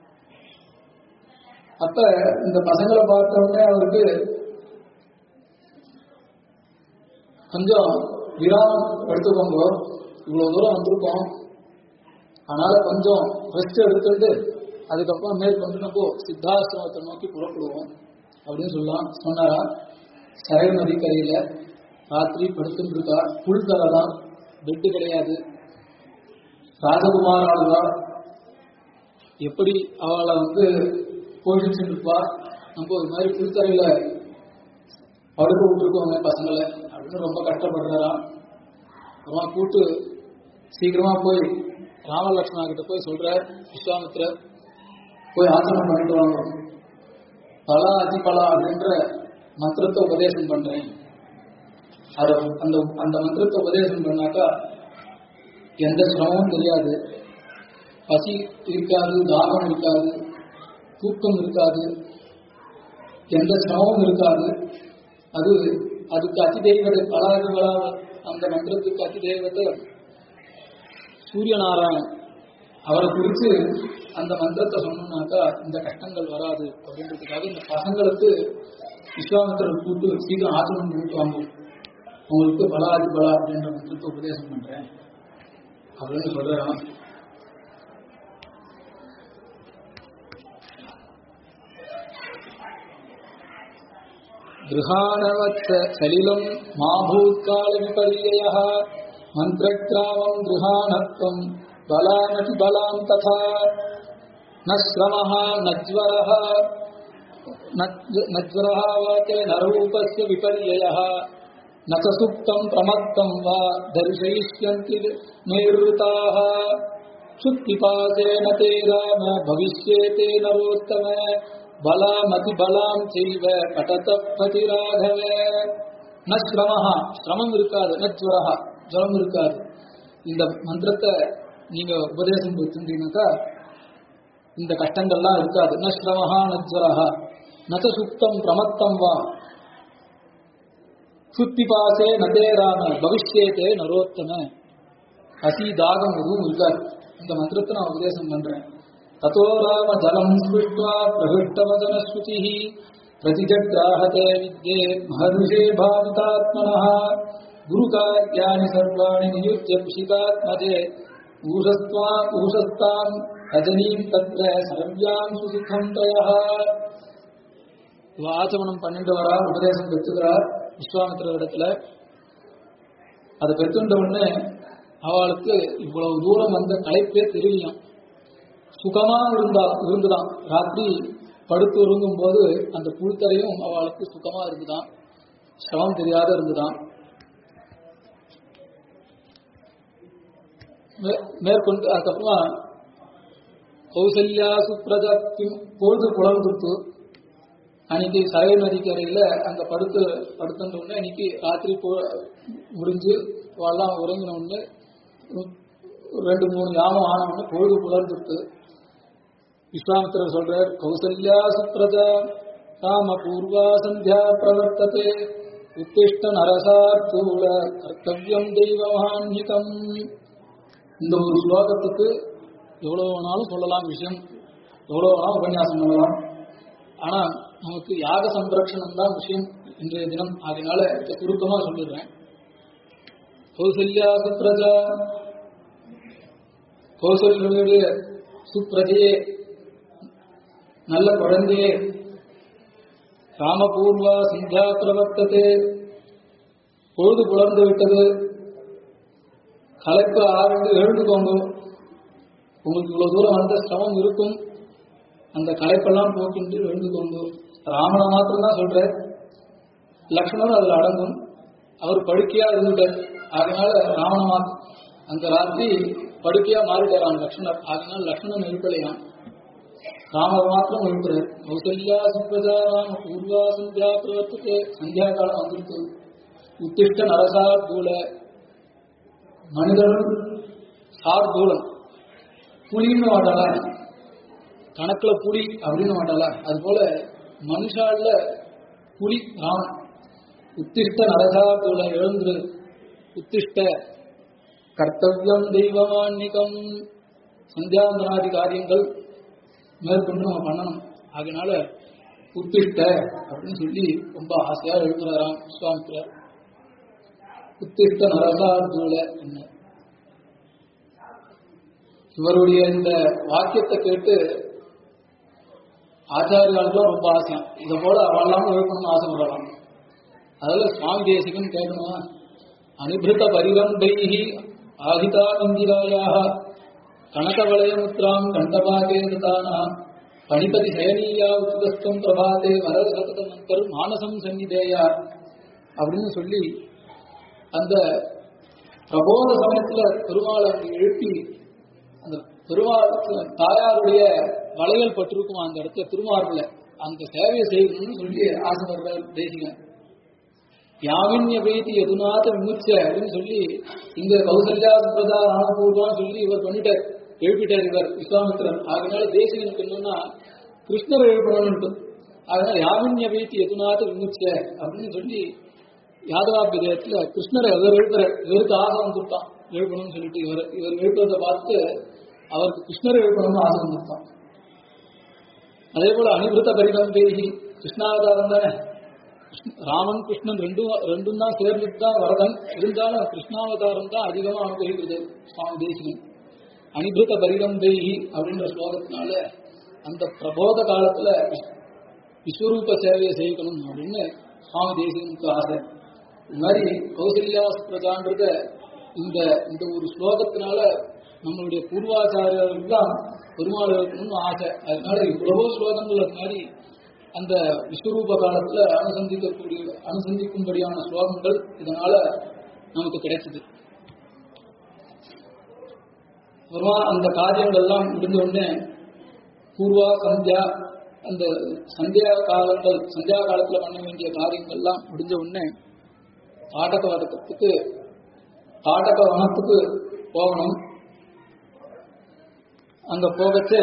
அப்ப இந்த பசங்களை பார்த்த உடனே அவருக்கு கொஞ்சம் விராமம் எடுத்துக்கோங்க இவ்வளவு தூரம் வந்திருக்கோம் அதனால கொஞ்சம் ரெஸ்ட் எடுத்துட்டு அதுக்கப்புறம் மேற்கொண்டு நம்ம சித்தாசிரமத்தை நோக்கி புறப்படுவோம் அப்படின்னு சொல்லலாம் சொன்னாரா சரை நதிக்கரையில ராத்திரி படுத்துட்டு இருக்கா புல் தரை தான் பெட்டு கிடையாது ராஜகுமார் ஆளுவா எப்படி அவளை வந்து போஷிச்சுட்டு இருப்பா நம்ம இது மாதிரி புல்தரையில படுக்க விட்டுருக்கோங்க பசங்களை அப்படின்னு ரொம்ப கஷ்டப்படுறாராம் அப்புறமா கூட்டு சீக்கிரமா போய் ராமலட்சுமணா கிட்ட போய் சொல்றார் விஸ்வாமித்திரர் போய் ஆசிரமம் பண்ணிட்டு வாங்க பலா அதி பலா அப்படின்ற மந்திரத்தை உபதேசம் பண்றேன் அது அந்த அந்த மந்திரத்தை உபதேசம் பண்ணாக்கா எந்த சிரமமும் தெரியாது பசி இருக்காது தாகம் இருக்காது தூக்கம் இருக்காது எந்த சிரமமும் இருக்காது அது அதுக்கு அதிதெய்வத்தை பலாதிபலா அந்த மந்திரத்துக்கு அதிதெய்வத்தை சூரியநாராயணன் அவரை குறித்து அந்த மந்திரத்தை சொன்னோம்னாக்கா இந்த கஷ்டங்கள் வராது அப்படின்றதுக்காக இந்த பசங்களுக்கு விஸ்வாமித்திரர் கூட்டு சீக்கிரம் ஆசிரமம் பண்ணிட்டு வாங்க உங்களுக்கு பலாதி பலா அப்படின்ற மந்திரத்தை உபதேசம் பண்றேன் அப்படின்னு சொல்றான் गृहाणवत्स सलिलम् मा भूत्कालविपर्ययः मन्त्रग्रामम् गृहाणत्वम् बलामति बलाम् तथा न श्रमः न ज्वरः न ज्वरः वा ते नरूपस्य विपर्ययः न च सुप्तम् प्रमत्तम् वा दर्शयिष्यन्ति नैरृताः क्षुत्पिपासेन ते राम भविष्येते नरोत्तम பலாமதிபலாம் செய்வ படதப்பதி ராகவ ந ஸ்ரமஹா சிரமம் இருக்காது ந ஜுவரஹா ஜுரம் இருக்காது இந்த மந்திரத்தை நீங்க உபதேசம் கொடுத்துட்டீங்கன்னாக்கா இந்த கஷ்டங்கள்லாம் இருக்காது ந ஸ்ரமஹா ந ஜுவரஹா நச்ச சுத்தம் பிரமத்தம் வா சுத்திபாசே நதே ராம பவிஷ்யேதே நரோத்தம பசி தாகம் எதுவும் இருக்காது இந்த மந்திரத்தை நான் உபதேசம் பண்றேன் ततो राम जलम् स्पृष्ट्वा प्रहृष्टवदनश्रुतिः प्रतिजग्राहते विद्ये महर्षे भावितात्मनः गुरुकार्याणि सर्वाणि नियुज्य कुशिकात्मजे ऊषस्त्वा ऊषस्ताम् रजनीम् तत्र सर्व्याम् सुसुखम् तयः ஆச்சமனம் பண்ணிட்டு வரா உபதேசம் பெற்றுகிறார் விஸ்வாமித்திர இடத்துல அதை பெற்றுண்ட உடனே அவளுக்கு இவ்வளவு தூரம் வந்த களைப்பே தெரியலையாம் சுகமா இருந்தா இருந்துதான் ராத்திரி படுத்து உறங்கும் போது அந்த புழுத்தரையும் அவளுக்கு சுகமா இருந்துதான் சிரமம் தெரியாத இருந்துதான் மேற்கொண்டு அதுக்கப்புறமா கௌசல்யா சுப்ரஜா பொழுது குழம்புத்து அன்னைக்கு சரைய நதிக்கரையில அங்க படுத்து படுத்துன்ற உடனே அன்னைக்கு ராத்திரி முடிஞ்சு வாழலாம் உறங்கின உடனே ரெண்டு மூணு யாமம் ஆன உடனே பொழுது புலர்ந்துட்டு விஸ்வாமித்திரர் சொல்றார் கௌசல்யா சுப்ரஜா காம பூர்வா சந்தியா பிரவர்த்ததே உத்திஷ்ட நரசார்த்தூல கர்த்தவியம் தெய்வமான்யிகம் இந்த ஒரு ஸ்லோகத்துக்கு எவ்வளவு வேணாலும் சொல்லலாம் விஷயம் எவ்வளவு வேணாலும் உபன்யாசம் பண்ணலாம் ஆனா நமக்கு யாக சம்ரட்சணம் தான் விஷயம் இன்றைய தினம் அதனால இதை சுருக்கமா சொல்லிடுறேன் கௌசல்யா சுப்ரஜா கௌசல்யுடைய சுப்ரஜையே நல்ல குழந்தையே ராமபூர்வா சந்தியா பிரவர்த்ததே பொழுது புலர்ந்து விட்டது கலைப்பு ஆரண்டு எழுந்துக்கோங்க உங்களுக்கு இவ்வளவு தூரம் வந்த சிரமம் இருக்கும் அந்த கலைப்பெல்லாம் போக்கின்று எழுந்துக்கோங்க ராமனை மாத்திரம் தான் சொல்ற லக்ஷ்மணன் அதுல அடங்கும் அவர் படுக்கையா இருந்துட்டார் அதனால ராவண மாத்திரம் அந்த ராத்திரி படுக்கையா மாறிட்டாரான் லக்ஷ்மணர் அதனால லக்ஷ்மணன் எழுப்பலையான் ராமர் மாத்திரம் எழுப்புறார் கௌசல்யா சுப்ரஜா ராம பூர்வா சந்தியா பிரவர்த்தத்தை சந்தியா காலம் வந்திருக்கு உத்திஷ்ட நரசா தூள மனிதனும் சார் தூளம் புலின்னு மாட்டாளா கணக்குல புலி அப்படின்னு மாட்டாளா அது போல மனுஷால புலி ராமன் உத்திஷ்ட நரசா தூள எழுந்து உத்திஷ்ட கர்த்தவியம் தெய்வமான்னிகம் சந்தியாந்தனாதி காரியங்கள் மேற்கொண்டு நம்ம பண்ணணும் அதனால உத்திஷ்ட அப்படின்னு சொல்லி ரொம்ப ஆசையா எழுதுறாராம் விஸ்வாமித்திரர் உத்திஷ்ட நரசார்தூல என்ன இவருடைய இந்த வாக்கியத்தை கேட்டு ஆச்சாரியாளுக்கும் ரொம்ப ஆசையம் இதை போல அவெல்லாம் எழுப்பணும்னு ஆசைப்படலாம் அதில் சுவாமி தேசிகன் கேட்கணுமா அனிபிருத்த பரிவந்தைஹி ஆகிதா இந்திராயாக கனகவலயமுத்ராம் கண்டபாகே தானா பணிபதி சயனீயா உத்கஸ்தம் பிரபாதே வரத சததமந்தர் மானசம் சந்நிதேயா அப்படின்னு சொல்லி அந்த பிரபோத சமயத்துல பெருமாளை அங்க எழுப்பி அந்த பெருமாள் தாயாருடைய வளையல் பட்டிருக்கும் அந்த இடத்துல திருமார்பில் அந்த சேவையை செய்யணும்னு சொல்லி ஆசைப்படுறார் தேசிகன் யாவின்ய பேதி எதுனாத விமுச்ச அப்படின்னு சொல்லி இங்க கௌசல்யா சுப்ரதா ராமபூர்வான்னு சொல்லி இவர் பண்ணிட்டார் எழுப்பிட்டார் இவர் விஸ்வாமித்திரன் அதனால தேசிகனுக்கு என்னன்னா கிருஷ்ணரை எழுப்பணும்னு அதனால யாவின்ய பேதி எதுனாத விமுச்ச அப்படின்னு சொல்லி யாதவாபிதயத்துல கிருஷ்ணரை இவர் எழுப்புறார் இவருக்கு ஆசை வந்துட்டான் எழுப்பணும்னு சொல்லிட்டு இவர் இவர் எழுப்புறதை பார்த்து அவருக்கு கிருஷ்ணரை எழுப்பணும்னு ஆசை வந்துட்டான் அதே போல அனிபிருத்த பரிதம் பேகி கிருஷ்ணாவதாரம் தானே ராமன் கிருஷ்ணன் ரெண்டும் ரெண்டும் தான் சேர்ந்துட்டு தான் வரதன் இருந்தாலும் கிருஷ்ணாவதாரம் தான் அதிகமா அனுபவிக்கிறது சுவாமி தேசிகன் அனிபிருத்த பரிதம் தேகி அப்படின்ற ஸ்லோகத்தினால அந்த பிரபோத காலத்துல விஸ்வரூப சேவையை செய்யணும் அப்படின்னு சுவாமி தேசிகனுக்கு ஆசை இந்த மாதிரி கௌசல்யா பிரஜான்றத இந்த இந்த ஒரு ஸ்லோகத்தினால நம்மளுடைய பூர்வாச்சாரியர்கள் தான் பெருமாள் இருக்கணும்னு ஆசை அதனால இவ்வளவோ ஸ்லோகங்கள் அது மாதிரி அந்த விஸ்வரூப காலத்துல அனுசந்திக்கக்கூடிய அனுசந்திக்கும்படியான ஸ்லோகங்கள் இதனால நமக்கு கிடைச்சது அப்புறமா அந்த காரியங்கள்லாம் முடிஞ்ச உடனே பூர்வா சந்தியா அந்த சந்தியா காலங்கள் சந்தியா காலத்துல பண்ண வேண்டிய காரியங்கள்லாம் முடிஞ்ச உடனே காட்டக வதக்கத்துக்கு காட்டக வனத்துக்கு போகணும் அங்க போகச்சு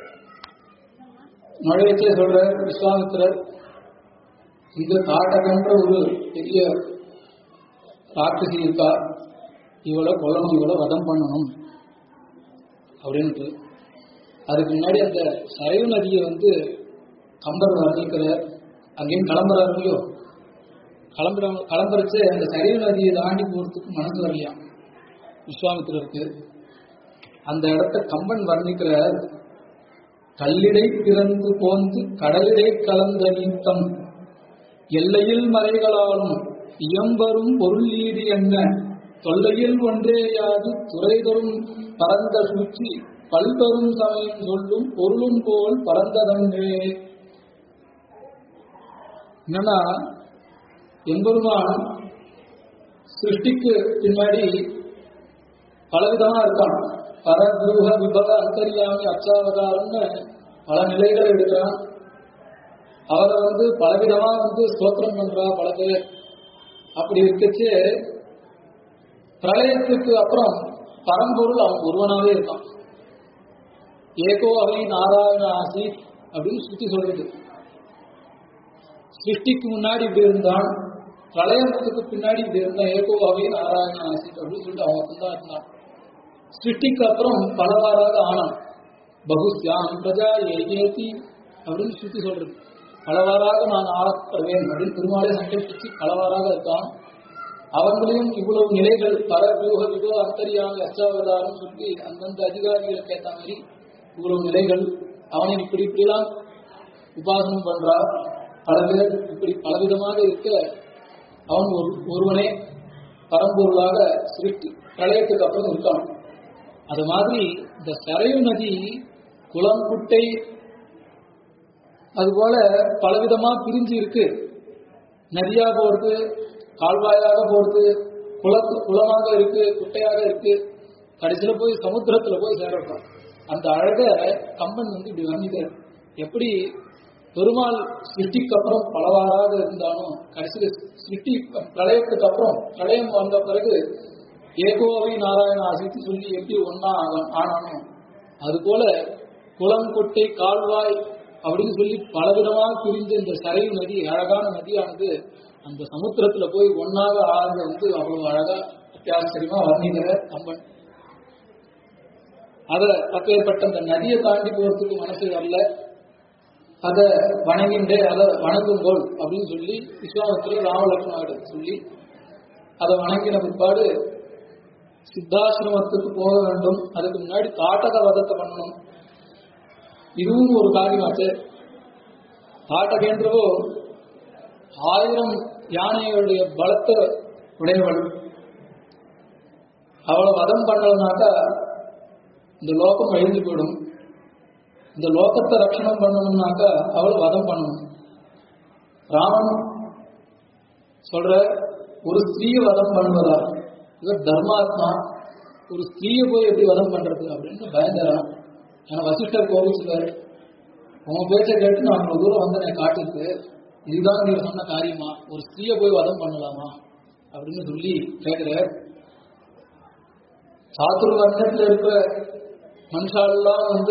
நுழையச்சே சொல்ற விஸ்வாமித்திரர் இங்க காட்டகன்ற ஒரு பெரிய ராட்சசி இருக்கா இவளை கொல்லணும் இவளை வதம் பண்ணணும் அப்படின்ட்டு அதுக்கு முன்னாடி அந்த சரைவு நதியை வந்து கம்பர் வர்ணிக்கிறார் அங்கேயும் கிளம்புறாரு இல்லையோ கிளம்புற கிளம்புறச்சு அந்த சரிவு நதியை தாண்டி போறதுக்கு மனசு வரலையாம் விஸ்வாமித்திரருக்கு அந்த இடத்த கம்பன் வர்ணிக்கிறார் கல்லிடை பிறந்து போந்து கடலிடை கலந்த நீத்தம் எல்லையில் மறைகளாலும் இயம்பரும் பொருள் ஈடு என்ன தொல்லையில் ஒன்றேயாது துறைதரும் பரந்த சூழ்ச்சி பல்பெரும் சமயம் சொல்லும் பொருளும் போல் பரந்ததன்றே என்னன்னா எம்பெருமான் சிருஷ்டிக்கு பின்னாடி பலவிதமா இருக்கான் பரகுருக விபவ அந்தரியாமி அச்சாவதாரம்னு பல நிலைகளை எடுக்கிறான் அவரை வந்து பலவிதமா வந்து ஸ்தோத்திரம் பண்றா பல பேர் அப்படி இருக்கச்சு பிரளயத்துக்கு அப்புறம் பரம்பொருள் அவன் ஒருவனாவே இருக்கான் ஏகோ அவை நாராயண ஆசி அப்படின்னு சுத்தி சொல்றது சிருஷ்டிக்கு முன்னாடி இப்படி இருந்தான் பிரளயத்துக்கு பின்னாடி இப்படி இருந்தான் ஏகோ அவை நாராயண ஆசி அப்படின்னு சொல்லிட்டு அவன் தான் இருந்தான் சிருஷ்டிக்கு அப்புறம் பலவாறாக ஆனான் பகுஸ்யாம் பிரஜா ஏகேதி அப்படின்னு சுத்தி சொல்றது பலவாறாக நான் ஆளப்படுவேன் அப்படின்னு பெருமாளே சங்கல்பிச்சு பலவாறாக இருக்கான் அவங்களையும் இவ்வளவு நிலைகள் பர வியூக விகோ அந்தரியாமி அஷ்டாவதாரம் சொல்லி அந்தந்த அதிகாரிகளுக்கு ஏற்ற மாதிரி இவ்வளவு நிலைகள் அவனை இப்படி இப்படிலாம் உபாசனம் பண்றா பல பேர் இப்படி பலவிதமாக இருக்க அவன் ஒரு ஒருவனே பரம்பொருளாக சிருஷ்டி பிரளயத்துக்கு அப்புறம் இருக்கான் அது மாதிரி இந்த சரையு நதி குளம் குட்டை அதுபோல பலவிதமா பிரிஞ்சு இருக்கு நதியா போறது கால்வாயாக போறது குளத்து குளமாக இருக்கு குட்டையாக இருக்கு கடைசியில போய் சமுத்திரத்துல போய் சேர்றோம் அந்த அழக கம்பன் வந்து இப்படி வர்ணிக்கிறார் எப்படி பெருமாள் சிருஷ்டிக்கு அப்புறம் பலவாறாக இருந்தாலும் கடைசியில சிருஷ்டி பிரளயத்துக்கு அப்புறம் பிரளயம் வந்த பிறகு ஏகோவை நாராயண ஆசித்து சொல்லி எப்படி ஒன்னா ஆனானோ அது போல குளம் கொட்டை கால்வாய் அப்படின்னு சொல்லி பலவிதமாக பிரிஞ்ச இந்த சரையு நதி அழகான நதியானது அந்த சமுத்திரத்துல போய் ஒன்னாக ஆழ்ந்து வந்து அவ்வளவு அழகா அத்தியாச்சரியமா வர்ணிக்கிற கம்பன் அத அப்பேற்பட்ட அந்த நதியை தாண்டி போறதுக்கு மனசு வரல அதை வணங்கின்றே அதை வணங்குங்கோள் அப்படின்னு சொல்லி விஸ்வாமத்தில் ராமலட்சுமண சொல்லி அதை வணங்கின பிற்பாடு சித்தாசிரமத்துக்கு போக வேண்டும் அதுக்கு முன்னாடி காட்டக வதத்தை பண்ணணும் இதுவும் ஒரு காரியமாச்சு காட்டகேன்றவோ ஆயிரம் யானைகளுடைய பலத்தை உடையவள் அவளை வதம் பண்ணலனாக்கா இந்த லோகம் அழிஞ்சு போயிடும் இந்த லோகத்தை ரட்சணம் பண்ணணும்னாக்கா அவளை வதம் பண்ணணும் ராமன் சொல்ற ஒரு ஸ்திரீயை வதம் பண்ணுவதா இவர் தர்மாத்மா ஒரு ஸ்திரீயை போய் எப்படி வதம் பண்றது அப்படின்னு பயந்துறான் ஆனா வசிஷ்டர் கோபிச்சுக்காரு உன் பேச்சை கேட்டு நான் அவ்வளவு தூரம் வந்து நான் காட்டுக்கு இதுதான் நீங்க சொன்ன காரியமா ஒரு ஸ்திரீயை போய் வதம் பண்ணலாமா அப்படின்னு சொல்லி கேட்கிற சாத்துர்வர்ணத்துல இருக்கிற மனுஷாலெல்லாம் வந்து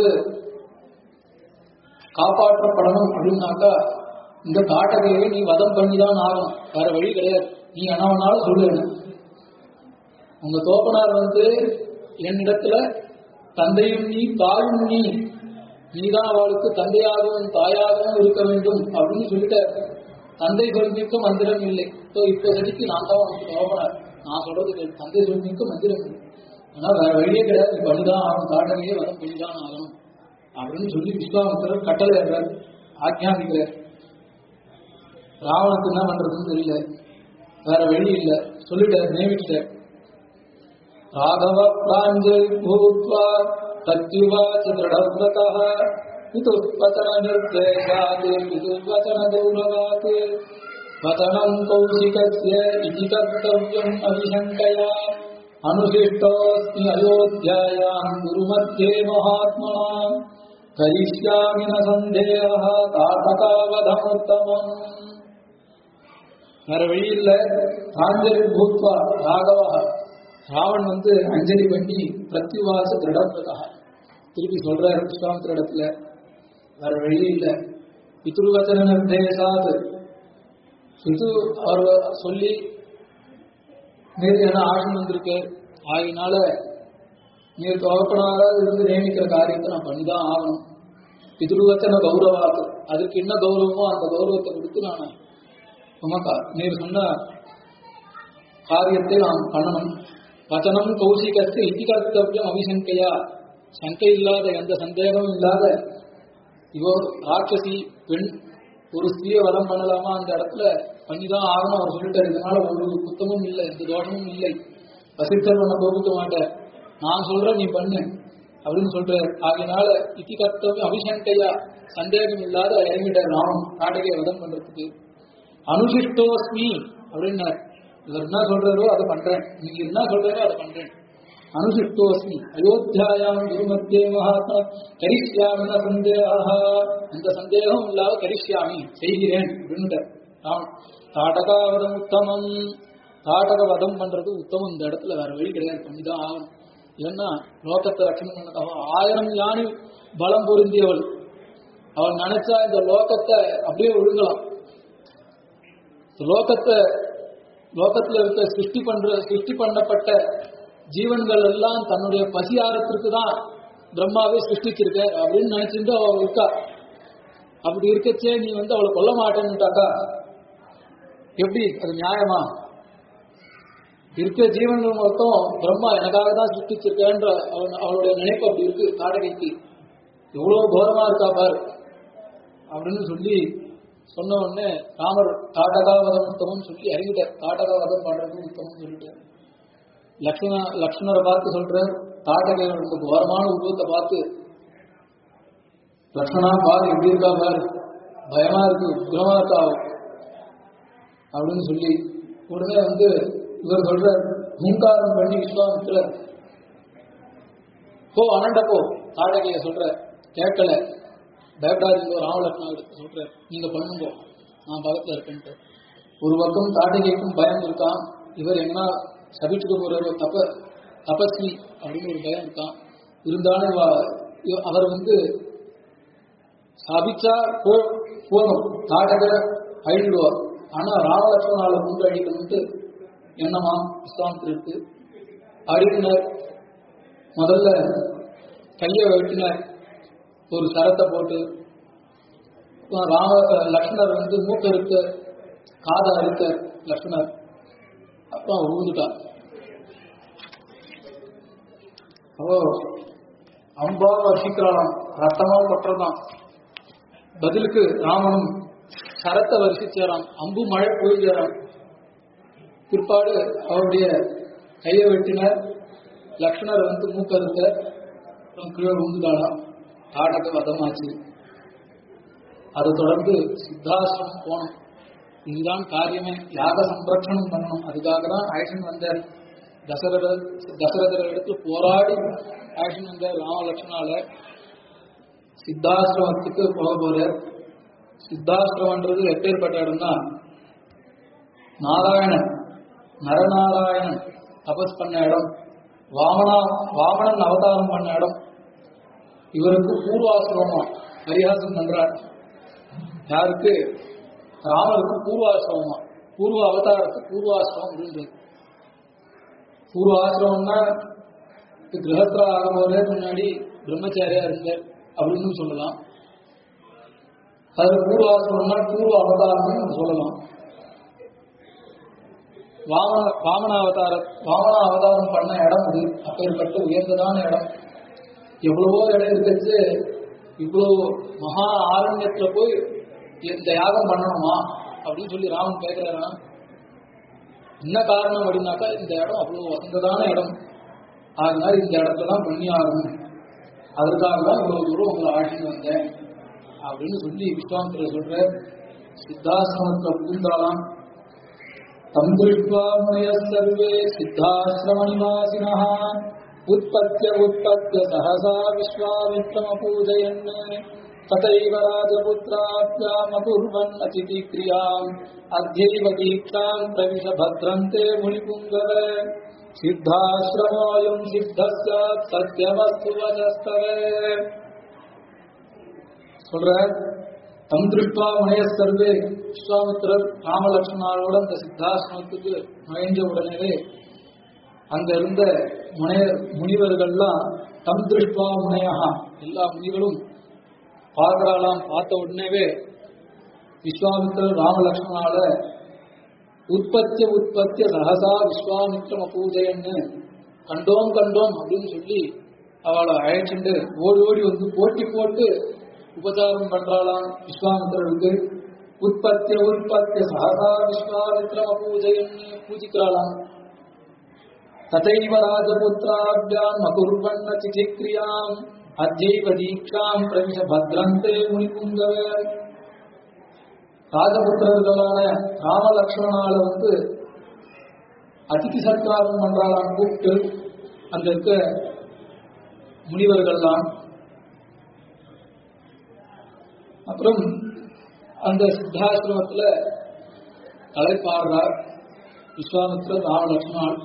காப்பாற்றப்படணும் அப்படின்னாக்கா இந்த காட்டகையை நீ வதம் பண்ணிதான் ஆகணும் வேற வழி கிடையாது நீ என்ன வேணாலும் சொல்லு உங்க தோப்பனார் வந்து என்னிடத்துல தந்தையும் நீ தாயும் நீ நீதான் அவளுக்கு தந்தையாகவும் தாயாகவும் இருக்க வேண்டும் அப்படின்னு சொல்லிட்ட தந்தை சொல்மிக்க மந்திரம் இல்லை ஸோ இப்போ சரிக்கு நான் தான் உனக்கு தோப்பனார் நான் சொல்றது கேளு. தந்தை சொல்மிக்க மந்திரம் இல்லை ஆனா வேற வழியே கிடையாது நீ பண்ணிதான் ஆகணும் காட்டகையே வதம் பண்ணிதான் ஆகணும் அப்படின்னு சொல்லி விஸ்வாமித்திரர் கட்டளை ஆக்ஞாபிக்கிறார் ராவனுக்கு என்ன பண்றதுன்னு தெரியல வேற வழி இல்லை சொல்லிட்டேன் நியமிச்சிட்டேன் ராகவ பிராஞ்சல் பூத்வா பிரத்யுவாச்ச திருடவ்ரதः பிதுர்வச்சன நிர்தேசாத் பிதுர்வச்சன கௌரவாத் வச்சனம் கௌசிகஸ்ய இதி கர்த்தவ்யம் அவிசங்கயா அனுசிஷ்டோஸ்மி அயோத்தியாயாம் குருமத்தியே மகாத்மனா கரிஷ்யாமி ந சந்தேகः தாத்தகாவதமுத்தமம் வேற வழி இல்ல ஆஞ்சலி பூத்வா ராகவா ராவன் வந்து அஞ்சலி பண்ணி பிரத்யுவாச திருடத்வதா திருப்பி சொல்றாரு விஸ்வாமித்திர இடத்துல வேற வழி இல்ல பித்ருவச்சன நிர்தேசாத் இது அவர் சொல்லி நேரு என்ன ஆசன் வந்திருக்கு ஆகினால நீர் கவப்படாத இருந்து நியமிக்கிற காரியத்தை நான் பண்ணிதான் ஆகணும் பித்ருவச்சன கௌரவாத்து அதுக்கு என்ன கௌரவமோ அந்த கௌரவத்தை கொடுத்து நான் உமக்கா நீர் சொன்ன காரியத்தை நாம் பண்ணணும் வச்சனம் கௌசிகத்து இத்தி கர்த்தவியம் அவிசங்கையா சங்கை இல்லாத எந்த சந்தேகமும் இல்லாத இவோ ராட்சசி பெண் ஒரு ஸ்திரியை வதம் பண்ணலாமா அந்த இடத்துல பண்ணிதான் ஆகணும் அவர் சொல்லிட்டாரு இதனால ஒரு குத்தமும் இல்லை எந்த தோஷமும் இல்லை வசித்தர் உன்னை கோபிக்க மாட்டேன் நான் சொல்றேன் நீ பண்ணு அப்படின்னு சொல்றாரு ஆகையினால இத்தி கர்த்தவியம் அபிசங்கையா சந்தேகம் இல்லாத இறங்கிட்டார் ராமன் நாடகையை வதம் பண்றதுக்கு அனுசிஷ்டோஸ்மி அப்படின்னார் இவர் என்ன சொல்றாரோ அதை பண்றேன் நீங்க என்ன சொல்றாரோ அதை பண்றேன் அனுசிஷ்டோஸ்மி அயோத்தியாயாம் குருமத்தியே மகாத்மா கரிஷ்யாமின சந்தேகா எந்த சந்தேகமும் இல்லாத கரிஷ்யாமி செய்கிறேன் அப்படின்னுட்டார் ராமன் தாட்டகாவதம் உத்தமம் தாட்டக வதம் பண்றது உத்தமம் இந்த இடத்துல வேற வழி கிடையாது பண்ணிதான் ஆகணும் இல்லைன்னா லோகத்தை ரட்சணை பண்ண ஆயிரம் யானை பலம் பொருந்தியவள் அவள் நினைச்சா இந்த லோகத்தை அப்படியே ஒழுங்கலாம் லோகத்தை லோகத்துல இருக்க சிருஷ்டி பண்ற சிருஷ்டி பண்ணப்பட்ட ஜீவன்கள் எல்லாம் தன்னுடைய பசியாரத்திற்கு தான் பிரம்மாவே சிருஷ்டிச்சிருக்க அப்படின்னு நினைச்சிட்டு அவ இருக்கா அப்படி இருக்கச்சே நீ வந்து அவளை கொல்ல மாட்டேன்னுட்டாக்கா எப்படி அது நியாயமா இருக்க ஜீவன்கள் மொத்தம் பிரம்மா எனக்காக தான் சிருஷ்டிச்சிருக்கேன்ற அவன் அவளுடைய நினைப்பு அப்படி இருக்கு காடகைக்கு எவ்வளவு கோரமா இருக்கா பாரு அப்படின்னு சொல்லி சொன்ன உடனே ராமர் காட்டகாவதம் உத்தமம் சொல்லி இறங்கிட்டார் காட்டகாவதம் பண்றது உத்தமம் சொல்லிட்டார் லக்ஷ்மண லக்ஷ்மணரை பார்த்து சொல்றார் காட்டகையோட இந்த கோரமான உருவத்தை பார்த்து லக்ஷ்மணா பாரு எப்படி இருக்கா பாரு பயமா இருக்கு உக்ரமா இருக்கா அவ. அப்படின்னு சொல்லி உடனே வந்து இவர் சொல்ற ஹூங்காரம் பண்ணி விஸ்வாமித்திரர் போ அனண்ட போ காடகைய சொல்ற கேட்கல பயப்படாதீங்க ராமலட்சுமணா எடுத்து சொல்றாரு நீங்க பண்ணுங்க நான் பக்கத்துல இருக்கேன்ட்டு ஒரு பக்கம் தாட்டகைக்கும் பயம் இருக்கான் இவர் எங்கன்னா சபிச்சுக்க போறாரு தப தபஸ்வி அப்படின்னு ஒரு பயம் இருக்கான் இருந்தாலும் இவ- இவ- அவர் வந்து சபிச்சா போ போதும் தாட்டகர அழிடுவார் ஆனா ராமலட்சுமணால முன்பு அழிக்கணும்ட்டு எண்ணமா விஸ்வாமித்திருக்கு அழிவினர் முதல்ல கையை வெட்டினார் ஒரு சரத்தை போட்டு அப்புறம் ராம லக்ஷ்மணர் வந்து மூக்க இருக்க காதை அறுத்த லக்ஷ்மணர் அப்புறம் விழுந்துட்டார் அவோ அம்பா வர்ஷிக்கிறான் ரத்தமா கொட்டுறதான் பதிலுக்கு ராமனும் சரத்தை வருஷிச்சாராம் அம்பு மழை பொழிஞ்சாராம் பிற்பாடு அவருடைய கையை வெட்டினார் லக்ஷ்மணர் வந்து மூக்கறுத்த அப்புறம் கீழே விழுந்துட்டாளாம் காடக வதமாச்சு அதை தொடர்ந்து சித்தாசிரமம் போனோம் இதுதான் காரியமே யாக சம்பிரட்சணம் பண்ணணும் அதுக்காக தான் ஆயுஷன் வந்தார் தசரத தசரதர் இடத்துல போராடி ஆயுஷன் வந்தார் ராமலட்சுமணால சித்தாசிரமத்துக்கு போக போறார் சித்தாசிரமன்றது எப்பேற்பட்ட இடம்னா நாராயணன் நரநாராயணன் தபஸ் பண்ண இடம் வாமனா வாமனன் அவதாரம் பண்ண இடம் இவருக்கு பூர்வாசிரமமா பரிகாசம் பண்றார் யாருக்கு ராமருக்கு பூர்வாசிரமமா பூர்வ அவதாரத்துக்கு பூர்வாசிரமம் அப்படின்றது பூர்வாசிரமம்னா கிரகத்துல ஆகும்போதே முன்னாடி பிரம்மச்சாரியா இருந்தார் அப்படின்னு சொல்லலாம் அது பூர்வாசிரமம்னா பூர்வ அவதாரம்னு நம்ம சொல்லலாம் வாமன வாமன அவதார வாமன அவதாரம் பண்ண இடம் இது அப்பேற்பட்ட உயர்ந்ததான இடம் எவ்வளவோ இடம் இருக்கச்சு இவ்வளவு மகா ஆரண்யத்துல போய் இந்த யாகம் பண்ணணுமா அப்படின்னு சொல்லி ராமன் கேட்கிறாராம் என்ன காரணம் அப்படின்னாக்கா இந்த இடம் அவ்வளவு வசந்ததான இடம் அதனால இந்த இடத்துல தான் பண்ணி ஆகணும் அதற்காக தான் இவ்வளவு தூரம் உங்களை ஆட்டின்னு வந்தேன் அப்படின்னு சொல்லி விஸ்வாமித்திர சொல்ற சித்தாசிரமத்துல புகுந்தாலாம் தம் திருஷ்வா முனய சர்வே சித்தாசிரம நிவாசினா உற்பத்திய உற்பத்திய சகசா விஸ்வாமித்ரமபூஜயன் तथैव राजपुत्राभ्यामकुर्वन् अतिथिक्रियाम् अध्यैव दीक्षाम् प्रविश भद्रन्ते मुनिपुङ्गव सिद्धाश्रमोऽयम् सिद्धः स्यात् सत्यमस्तु वचस्तव சொல்ற தம் திருஷ்டா முனைய சர்வே விஸ்வாமித்திரர் ராமலட்சுமணாரோட அந்த சித்தாசிரமத்துக்கு நுழைஞ்ச உடனே அங்க இருந்த முனைய முனிவர்கள்லாம் தம் திருஷ்டா முனையா எல்லா முனிகளும் பார்க்கறாளாம் பார்த்த உடனேவே விஸ்வாமித்திரர் ராமலட்சுமணால உற்பத்திய உற்பத்திய சகசா விஸ்வாமித்திரம் பூஜைன்னு கண்டோம் கண்டோம் அப்படின்னு சொல்லி அவளை அழைச்சிட்டு ஓடி ஓடி வந்து போட்டி போட்டு உபச்சாரம் பண்றாளாம் விஸ்வாமித்திரருக்கு உற்பத்திய உற்பத்திய சகசா விஸ்வாமித்திரம் பூஜைன்னு பூஜிக்கிறாளாம் ததைவ ராஜபுத்திராபியாம் அகுர்வண்ண சிதிக்ரியாம் அத்யைவ தீட்சாம் பிரவிஷ பத்ரந்தே முனிபுங்கவ ராஜபுத்திரர்களான ராமலக்ஷ்மணால வந்து அதிதி சத்காரம் பண்றாளாம் கூப்பிட்டு அங்க இருக்க முனிவர்கள்லாம் அப்புறம் அந்த சித்தாசிரமத்துல தலைப்பாடுறார் விஸ்வாமித்திரர் ராமலட்சுமணால்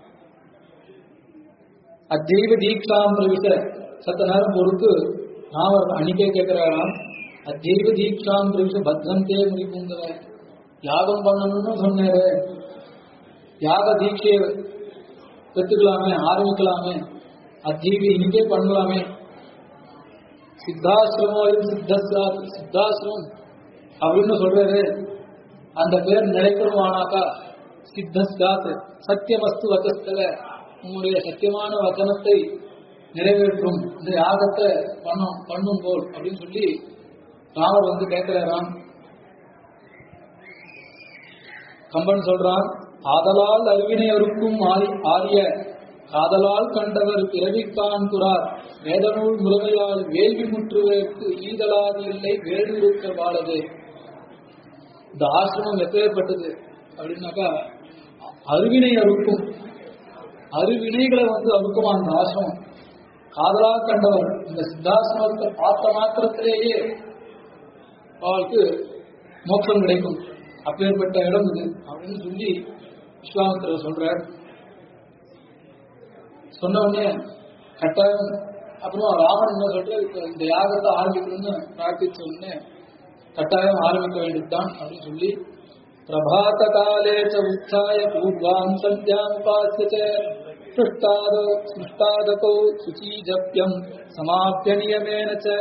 அத்தெய்வ தீக்ஷாம் பிரவிச சத்த நேரம் பொறுத்து ராமர் அன்னைக்கே கேட்கிறாராம் அத்தெய்வ தீக்ஷாம் பிரவிச பத்ரந்தே முடிப்புங்கிற யாகம் பண்ணணும்னு சொன்னாரு யாக தீட்சையை பெற்றுக்கலாமே ஆரம்பிக்கலாமே அத்தீவி இன்னைக்கே பண்ணலாமே சித்தாசிரமம் சித்தஸ்தா சித்தாசிரமம் அப்படின்னு சொல்றாரு அந்த பேர் நிலைக்கணுமானாக்கா சித்தஸ்தாத் சத்தியமஸ்து வச்சஸ்தல உங்களுடைய சத்தியமான வச்சனத்தை நிறைவேற்றும் இந்த யாகத்தை பண்ணும் பண்ணும் போல் அப்படின்னு சொல்லி ராமர் வந்து கேட்கிறாராம் கம்பன் சொல்றான் ஆதலால் அறிவினை அறுக்கும் ஆரி- ஆரிய காதலால் கண்டவர் பிறவி காண்குறார் வேதநூல் முழுமையால் வேள்வி முற்றுவதற்கு ஈதலாது இல்லை வேடு இருக்க வாழது இந்த ஆசிரமம் எப்பேற்பட்டது அப்படின்னாக்கா அருவினை அறுக்கும் அருவினைகளை வந்து அறுக்குமா அந்த ஆசிரமம் காதலா கண்டவர் இந்த சித்தாசிரமத்தை பார்த்த மாத்திரத்திலேயே அவளுக்கு மோட்சம் கிடைக்கும் அப்பேற்பட்ட இடம் இது அப்படின்னு சொல்லி விஸ்வாமித்திரர் சொல்றார் சொன்ன உடனே கட்டாயம் அப்புறம் ராமன் என்ன சொல்ற இப்ப இந்த யாகத்தை ஆரம்பிக்கணும்னு பிரார்த்திச்ச உடனே கட்டாயம் ஆரம்பிக்க வேண்டியதுதான் அப்படின்னு சொல்லி பிரபாத காலே ச உத்தாய பூர்வாம் சந்தியாம் உபாசிய சிருஷ்டாதோ சிருஷ்டாதகோ சுச்சி ஜப்யம் சமாப்பிய நியமேன ச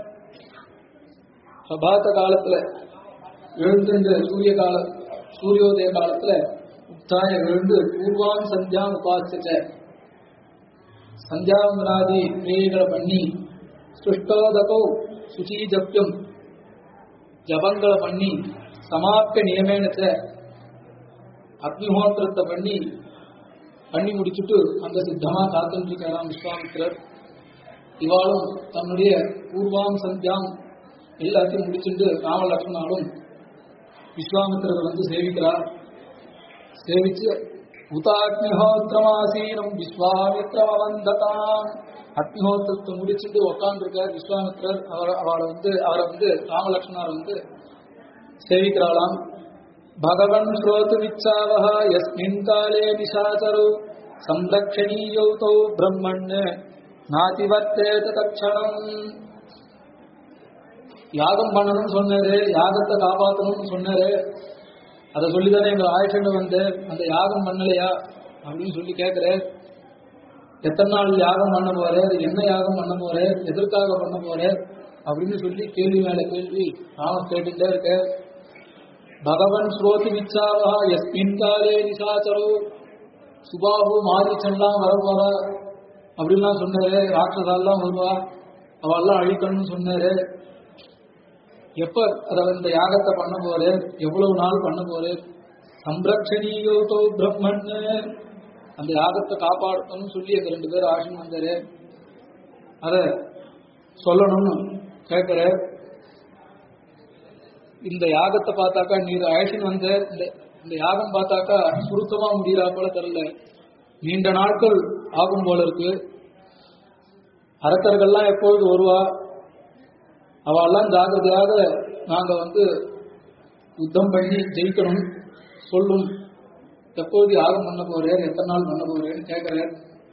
பிரபாத காலத்துல எழுந்து இந்த சூரிய கால சூரியோதய காலத்துல உத்தாய எழுந்து பூர்வாம் சந்தியாம் உபாசிய சந்தியாவந்தனாதி கிரியைகளை பண்ணி சுஷ்டோதகோ சுச்சி ஜப்யம் ஜபங்களை பண்ணி சமாப்த நியமேனச்ச அக்னிஹோத்திரத்தை பண்ணி பண்ணி முடிச்சுட்டு அந்த சித்தமா காத்துட்டு இருக்காராம் விஸ்வாமித்திரர் இவாளும் தன்னுடைய பூர்வாம் சந்தியாம் எல்லாத்தையும் முடிச்சுட்டு ராமலட்சுமணாலும் விஸ்வாமித்திரர் வந்து சேவிக்கிறார் சேவிச்சு உதாக்னிஹோத்திரமாசீனம் விஸ்வாமித்திரமவந்ததாம் அக்னிஹோத்திரத்தை முடிச்சுட்டு உக்காந்துருக்கார் விஸ்வாமித்திரர் அவர் அவளை வந்து அவரை வந்து ராமலட்சுமணர் வந்து சேவிக்கிறாளாம் பகவன் ஸ்ரோதுமிச்சாவஹ யஸ்மின் காலே நிஷாச்சரோ சம்ரக்ஷணீயௌ தௌ பிரம்மண் நாதிவர்த்தேத தட்சணம் யாகம் பண்ணணும்னு சொன்னாரு யாகத்தை காப்பாற்றணும்னு சொன்னாரு அதை சொல்லிதானே எங்க ஆயுஷன் வந்து அந்த யாகம் பண்ணலையா அப்படின்னு சொல்லி கேட்கிறேன் எத்தனை நாள் யாகம் பண்ண போறேன் என்ன யாகம் பண்ண போறேன் எதற்காக பண்ண போறேன் அப்படின்னு சொல்லி கேள்வி மேல கேள்வி நானும் கேட்டுட்டே இருக்கேன் பகவன் ஸ்ரோதி விச்சாவா எஸ்மின் காலே நிசாச்சரோ சுபாபு மாரிச்செல்லாம் வர போறா அப்படின்லாம் சொன்னாரு ராட்சசாலாம் வருவா அவெல்லாம் அழிக்கணும்னு சொன்னாரு எப்ப அத இந்த யாகத்தை பண்ண போறேன் எவ்வளவு நாள் பண்ண போறேன் சம்ரக்ஷணீயோதோ பிரம்மன் அந்த யாகத்தை காப்பாற்றணும்னு சொல்லி அந்த ரெண்டு பேரும் ஆசன் வந்தாரு அத சொல்லணும்னு கேட்கிற இந்த யாகத்தை பார்த்தாக்கா நீர் ஆஷன் வந்த இந்த இந்த யாகம் பார்த்தாக்கா சுருக்கமா முடிகிறா போல தெரியல நீண்ட நாட்கள் ஆகும் போல இருக்கு அரக்கர்கள்லாம் எப்பொழுது வருவா அவெல்லாம் ஜாகிரதையாக நாங்க வந்து யுத்தம் பண்ணி ஜெயிக்கணும் சொல்லும் எப்போது யாகம் பண்ண போறேன் எத்தனை நாள் பண்ண போறேன்னு கேட்கிறேன்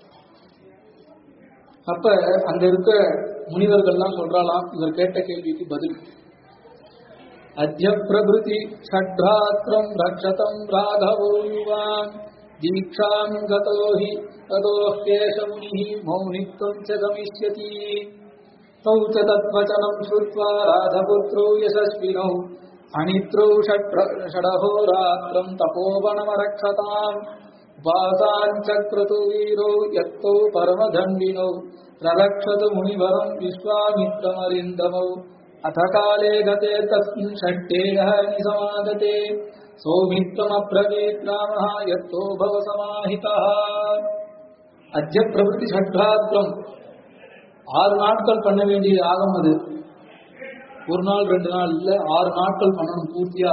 அப்ப அங்க இருக்க முனிவர்கள்லாம் சொல்றாளாம் இவர் கேட்ட கேள்விக்கு பதில் அத்திய பிரபுதி ஷட்ராத்திரம் ரக்ஷதம் ராகவோ யுவான் தீட்சாம் கதோ ஹி ததோ கேசமுனி மௌனித்வம் ச கமிஷ்யதி तौ च तद्वचनं श्रुत्वा राधपुत्रो यशस्विनौ अनित्रौ षड्र- षडहोरात्रं तपोवनमरक्षताम् उपासाञ्चक्रतु वीरो यत्तौ परमधन्विनौ प्ररक्षतु मुनिवरं विश्वामित्रमरिन्दमौ अथ काले गते तस्मिन् षट्टेयः निसमागते सौमित्रमब्रवीत् रामः यत्तो भव समाहितः अद्य प्रभृति षड्रात्रम् ஆறு நாட்கள் பண்ண வேண்டிய யாகம் அது ஒரு நாள் ரெண்டு நாள் இல்ல ஆறு நாட்கள் பண்ணணும் பூர்த்தியா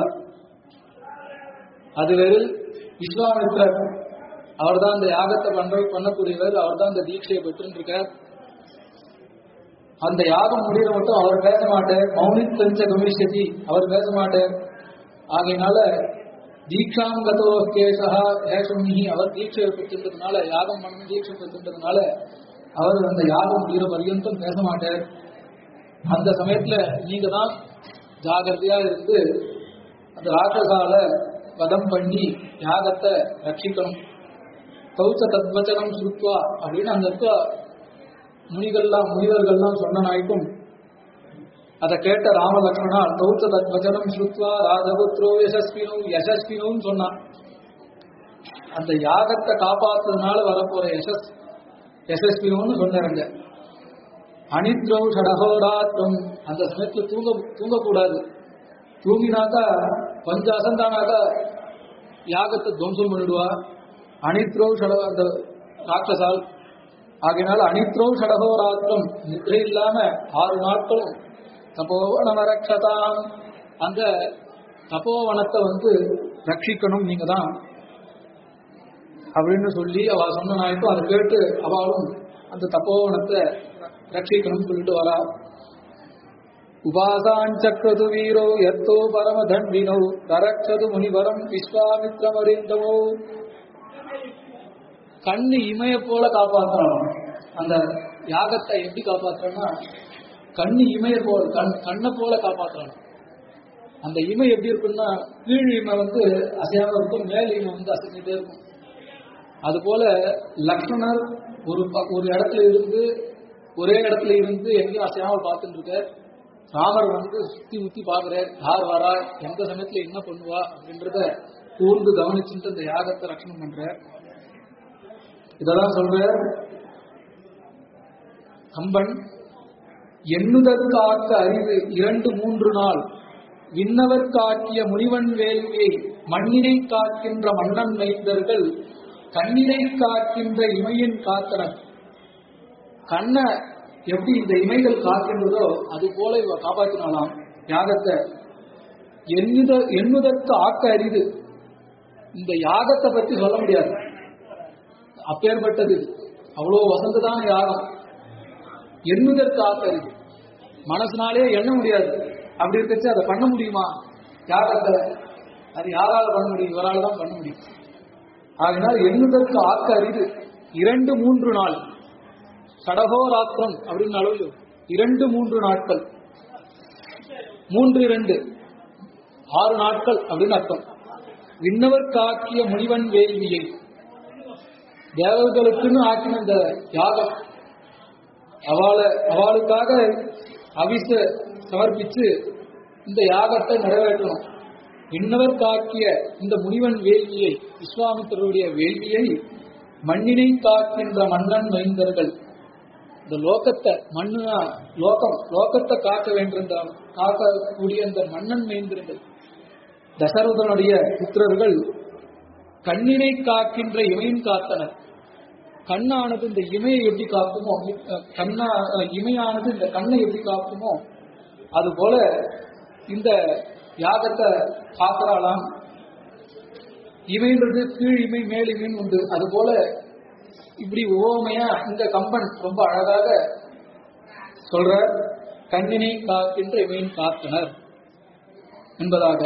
அது வெறும் விஸ்வாமித்ரர் அவர் தான் இந்த யாகத்தை பண்ற பண்ணக்கூடியவர் அவர் தான் இந்த தீட்சையை பெற்றுருக்கார் அந்த யாகம் முடிகிற மட்டும் அவர் பேச மாட்டார் மௌனி தெரிஞ்ச கமிஷதி அவர் பேச மாட்டார் ஆகையினால தீட்சாங்கதோ கேசா ஏஷமிஹி அவர் தீட்சையை பெற்றுன்றதுனால யாகம் பண்ணணும் தீட்சை பெற்றுன்றதுனால அவர் அந்த யாகம் முடிகிற பர்யந்தம் பேச மாட்டார் அந்த சமயத்துல நீங்க தான் ஜாகிரதையா இருந்து அந்த ராட்சசால வதம் பண்ணி யாகத்தை ரட்சிக்கணும் கௌச தத்வச்சனம் சுருத்வா அப்படின்னு அங்க இருக்க முனிகள்லாம் முனிவர்கள்லாம் சொன்ன நாய்க்கும் அதை கேட்ட ராமலக்ஷ்மணா கௌச தத்வச்சனம் சுருத்வா ராதபுத்ரோ யசஸ்வினோ யசஸ்வினோன்னு சொன்னான் அந்த யாகத்தை காப்பாத்துறதுனால வரப்போற யசஸ் யசஸ்வினோன்னு சொன்னாருங்க அனித்ரோ ஷடகோராத்ரம் அந்த சமயத்துல தூங்க தூங்கக்கூடாது தூங்கினாக்கா கொஞ்சம் அசந்தானாக்கா யாகத்தை துவம்சம் பண்ணிடுவா அனித்ரோ ஷட அந்த ராட்சசால் ஆகையினால அனித்ரோ ஷடகோராத்திரம் நித்ரை இல்லாம ஆறு நாட்களும் தபோவன ரக்ஷதாம் அந்த தபோவனத்தை வந்து ரட்சிக்கணும் நீங்க தான் அப்படின்னு சொல்லி அவ சொன்ன நாய்க்கும் அதை கேட்டு அவளும் அந்த தப்போவனத்தை ரட்சிக்கணும்னு சொல்லிட்டு வரா உபாசாஞ்சக்ரது வீரோ எத்தோ பரமதன்வினோ தரக்ஷது முனிவரம் விஸ்வாமித்ரமறிந்தமோ கண்ணு இமைய போல காப்பாற்றணும் அந்த யாகத்தை எப்படி காப்பாற்றணும்னா கண்ணு இமைய போல கண் கண்ணை போல காப்பாற்றணும் அந்த இமை எப்படி இருக்குன்னா கீழ் இமை வந்து அசையாம இருக்கும் மேல் இமை வந்து அசைஞ்சிட்டே இருக்கும் அதுபோல லக்ஷ்மணர் ஒரு ப- ஒரு இடத்துல இருந்து ஒரே இடத்துல இருந்து எங்கேயும் அசையாம பார்த்துட்டு இருக்க ராமர் வந்து சுத்தி முத்தி பாக்குறார் யார் வரா எந்த சமயத்துல என்ன பண்ணுவா அப்படின்றத கூர்ந்து கவனிச்சுட்டு அந்த யாகத்தை ரட்சணம் பண்ற இதெல்லாம் சொல்ற கம்பன் எண்ணுதற்காக்க அறிவு இரண்டு மூன்று நாள் விண்ணவர் காட்டிய முனிவன் வேள்வியை மண்ணினை காக்கின்ற மன்னன் மைந்தர்கள் கண்ணினை காக்கின்ற இமையின் காத்தனர் கண்ணை எப்படி இந்த இமைகள் காக்கின்றதோ அது போல இவ காப்பாற்றினாலாம் யாகத்தை எண்ணுத எண்ணுதற்கு ஆக்க அரிது இந்த யாகத்தை பத்தி சொல்ல முடியாது அப்பேற்பட்டது இது. அவ்வளவு வசந்ததான யாகம் எண்ணுதற்கு ஆக்க அரிது மனசுனாலே எண்ண முடியாது அப்படி இருக்கச்சு அதை பண்ண முடியுமா யாகத்தை அது யாரால பண்ண முடியும் இவரால தான் பண்ண முடியும் ஆகினால் எண்ணுதற்கு ஆக்க அரிது இரண்டு மூன்று நாள் கடகோராத்திரம் அப்படின்னு அளவில் இரண்டு மூன்று நாட்கள் மூன்று இரண்டு ஆறு நாட்கள் அப்படின்னு அர்த்தம் விண்ணவர் காக்கிய முனிவன் வேள்வியை தேவர்களுக்குன்னு ஆக்கின இந்த யாகம் அவளை அவளுக்காக அவிச சமர்ப்பிச்சு இந்த யாகத்தை நிறைவேற்றணும் விண்ணவர் காக்கிய இந்த முனிவன் வேள்வியை விஸ்வாமித்திரருடைய வேள்வியை மண்ணினை காக்கின்ற மன்னன் மைந்தர்கள் இந்த லோகத்தை மண்ணுனா லோகம் லோகத்தை காக்க வேண்டியிருந்த காக்கக்கூடிய இந்த மன்னன் மேய்ந்திருந்தது தசரதனுடைய புத்திரர்கள் கண்ணினை காக்கின்ற இமையின் காத்தனர் கண்ணானது இந்த இமையை எப்படி காக்குமோ அஹ் கண்ணா அஹ் இமையானது இந்த கண்ணை எப்படி காக்குமோ அது போல இந்த யாகத்தை காக்கிறாளாம் இமைன்றது கீழ் இமை மேல் இமைன்னு உண்டு அது போல இப்படி ஓமையா இந்த கம்பன் ரொம்ப அழகாக சொல்ற கண்ணினை காக்கின்ற இமையின் காத்தனர் என்பதாக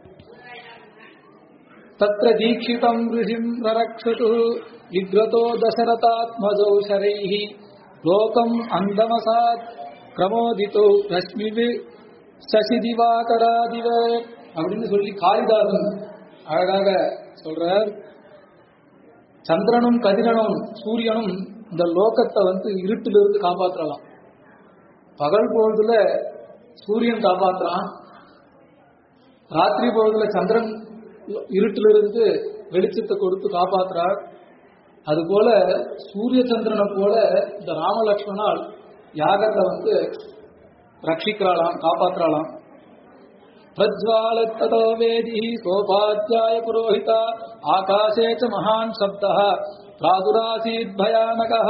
तत्र दीक्षितम् ऋषिम् ररक्षतु विग्रतो दशरथात्मजौ शरैः लोकम् अन्दमसात् क्रमोदितो रश्मिवि சசிதிவாகராதிவ அப்படின்னு சொல்லி காளிதாசன் அழகாக சொல்றார் சந்திரனும் கதிரனும் சூரியனும் இந்த லோகத்தை வந்து இருட்டிலிருந்து காப்பாற்றலாம் பகல் பொழுதுல சூரியன் காப்பாத்துறான் ராத்திரி பொழுதுல சந்திரன் இருட்டிலிருந்து வெளிச்சத்தை கொடுத்து காப்பாத்துறார் அதுபோல சூரிய சந்திரனை போல இந்த ராமலட்சுமணால் யாகத்தை வந்து ரட்சிக்கிறாளாம் காப்பாத்துறாளாம் பிரஜ்வாலத்ததோ வேதி சோபாத்தியாய புரோஹிதா ஆகாசே ச மகான் சப்தः பிராதுராசீத் பயானகः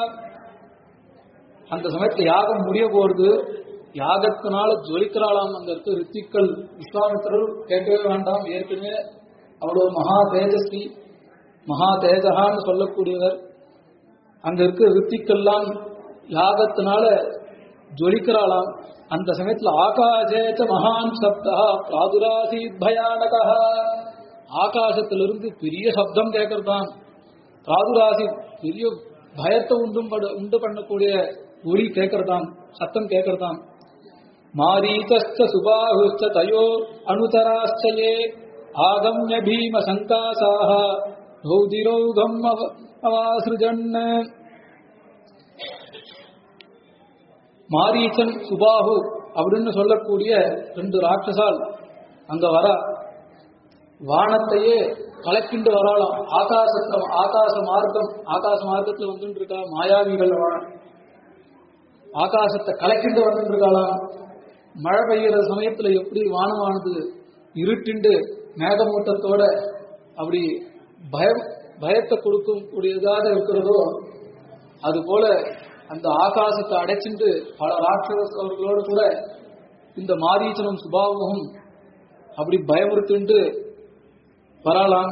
அந்த சமயத்துல யாகம் முடிய போறது யாகத்தினால ஜொலிக்கிறாளாம் அந்த இடத்துல ரித்திக்கள் விஸ்வாமித்திரர் கேட்கவே வேண்டாம் ஏற்கனவே அவ்வளவு மகா தேஜஸ்வி மகா தேஜகான்னு சொல்லக்கூடியவர் அங்க இருக்க ரித்திக்கெல்லாம் யாகத்தினால ஜொலிக்கிறாளாம் அந்த சமயத்துல ஆகாசேச்ச மகான் சப்தா பிராதுராசீத் பயானகா ஆகாசத்திலிருந்து பெரிய சப்தம் கேட்கறதாம் பிராதுராசி பெரிய பயத்தை உண்டும் பட- உண்டு பண்ணக்கூடிய ஒளி கேட்கறதாம் சத்தம் கேட்கறதாம் மாரீச்ச சுபாஹுச்ச தயோ அனுதராச்சயே ஆகம்ய பீம சங்காசாக ரௌதிரௌகம் அவ- அவாசிருஜன் மாரீச்சன் சுபாஹு அப்படின்னு சொல்லக்கூடிய ரெண்டு ராட்சசால் அங்க வர வானத்தையே கலக்கிண்டு வராளாம் ஆகாசத்தை ஆகாச மார்க்கம் ஆகாச மார்க்கத்துல வந்துட்டு இருக்கா மாயாவிகள் வா- ஆகாசத்தை கலக்கிண்டு வந்துட்டு இருக்காளாம் மழை பெய்கிற சமயத்துல எப்படி வானமானது இருட்டிண்டு மேகமூட்டத்தோட அப்படி பயம் பயத்தை கொடுக்கும் கூடியதாக இருக்கிறதோ அது போல அந்த ஆகாசத்தை அடைச்சிட்டு பல ராட்சசர்களோடு கூட இந்த மாரீச்சனும் சுபாவமும் அப்படி பயமுறுத்துண்டு வரலாம்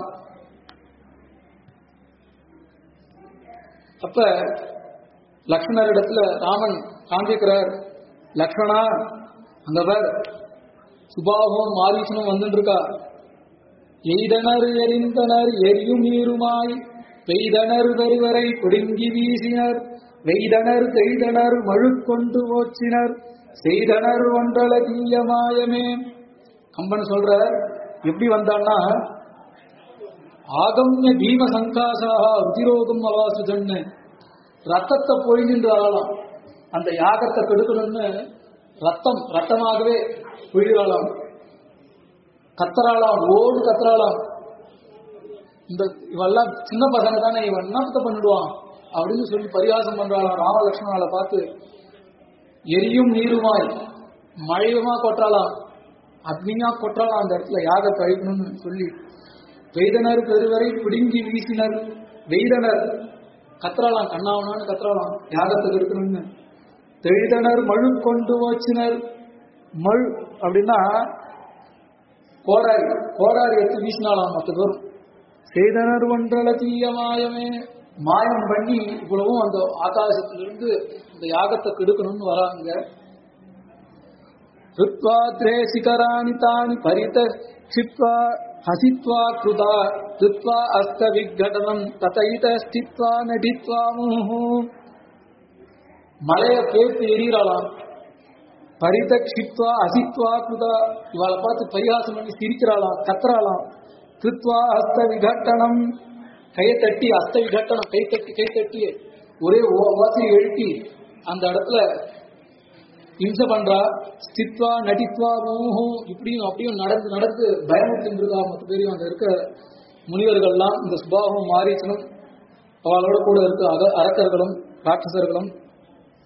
அப்ப லக்ஷ்மணர் இடத்துல ராமன் காண்பிக்கிறார் லக்ஷ்மணா அங்க பார் சுபாவமும் மாரீச்சனும் வந்துட்டு இருக்கா எய்தனர் எரிந்தனர் எரியும் நீருமாய் பெய்தனர் வெறுவரை கொடுங்கி வீசினர் வெய்தனர் தெய்தனர் மழுக்கொண்டு ஓச்சினர் செய்தனர் ஒன்றல தீய மாயமே கம்பன் சொல்ற எப்படி வந்தான்னா ஆகம்ய பீம சங்காசாக ருதிரோகம் அவாசுதன்னு ரத்தத்தை பொழிஞ்சின்று வரலாம் அந்த யாகத்தை கெடுக்கணும்னு ரத்தம் ரத்தமாகவே பொழியலாம் கத்தராளாம் ஓடு கத்தராளாம் இந்த இவெல்லாம் சின்ன பசங்க தானே இவன் என்னத்தை பண்ணிடுவான் அப்படின்னு சொல்லி பரிகாசம் பண்றாளாம் ராமலட்சுமணால பார்த்து எரியும் நீருமாய் மழையுமா கொட்டாளாம் அக்னியா கொட்டாளாம் அந்த இடத்துல யாக கழிக்கணும்னு சொல்லி வெய்தனர் பெருவரை பிடுங்கி வீசினர் வெய்தனர் கத்ராளாம் கண்ணாவனான்னு கத்ராளாம் யாகத்துக்கு இருக்கணும்னு தெய்தனர் மழு கொண்டு வச்சினர் மழு அப்படின்னா கோடாரி கோடாரி எடுத்து வீசினாலாம் மொத்த பேரும் செய்தனர் ஒன்றல தீய மாயமே மாயம் பண்ணி இவ்வளவும் அந்த ஆகாசத்திலிருந்து இந்த யாகத்தை கெடுக்கணும்னு வராங்க ருத்வா திரே சிகராணி தானி பரித க்ஷித்வா ஹசித்வா கிருதா ருத்வா அஸ்த விக்கடனம் ததைத ஸ்தித்வா நடித்வா முஹு மலைய பேர்த்து எரியறாளாம் பரிதக்ஷித்வா அசித்வா குதா இவளை பார்த்து பரிகாசம் பண்ணி சிரிக்கிறாளாம் கத்துறாளாம் கிருத்வா அஸ்த விகட்டனம் கையை தட்டி அஸ்த விகட்டனம் கை தட்டி கை தட்டி ஒரே ஓசையை எழுப்பி அந்த இடத்துல இம்சை பண்றா ஸ்தித்வா நடித்வா மூஹும் இப்படியும் அப்படியும் நடந்து நடந்து பயமுறுத்திட்டு இருக்கா மொத்த பேரையும் அங்க இருக்க முனிவர்கள்லாம் இந்த சுபாவம் மாரீச்சனும் அவளோட கூட இருக்க அக அரக்கர்களும் ராட்சசர்களும்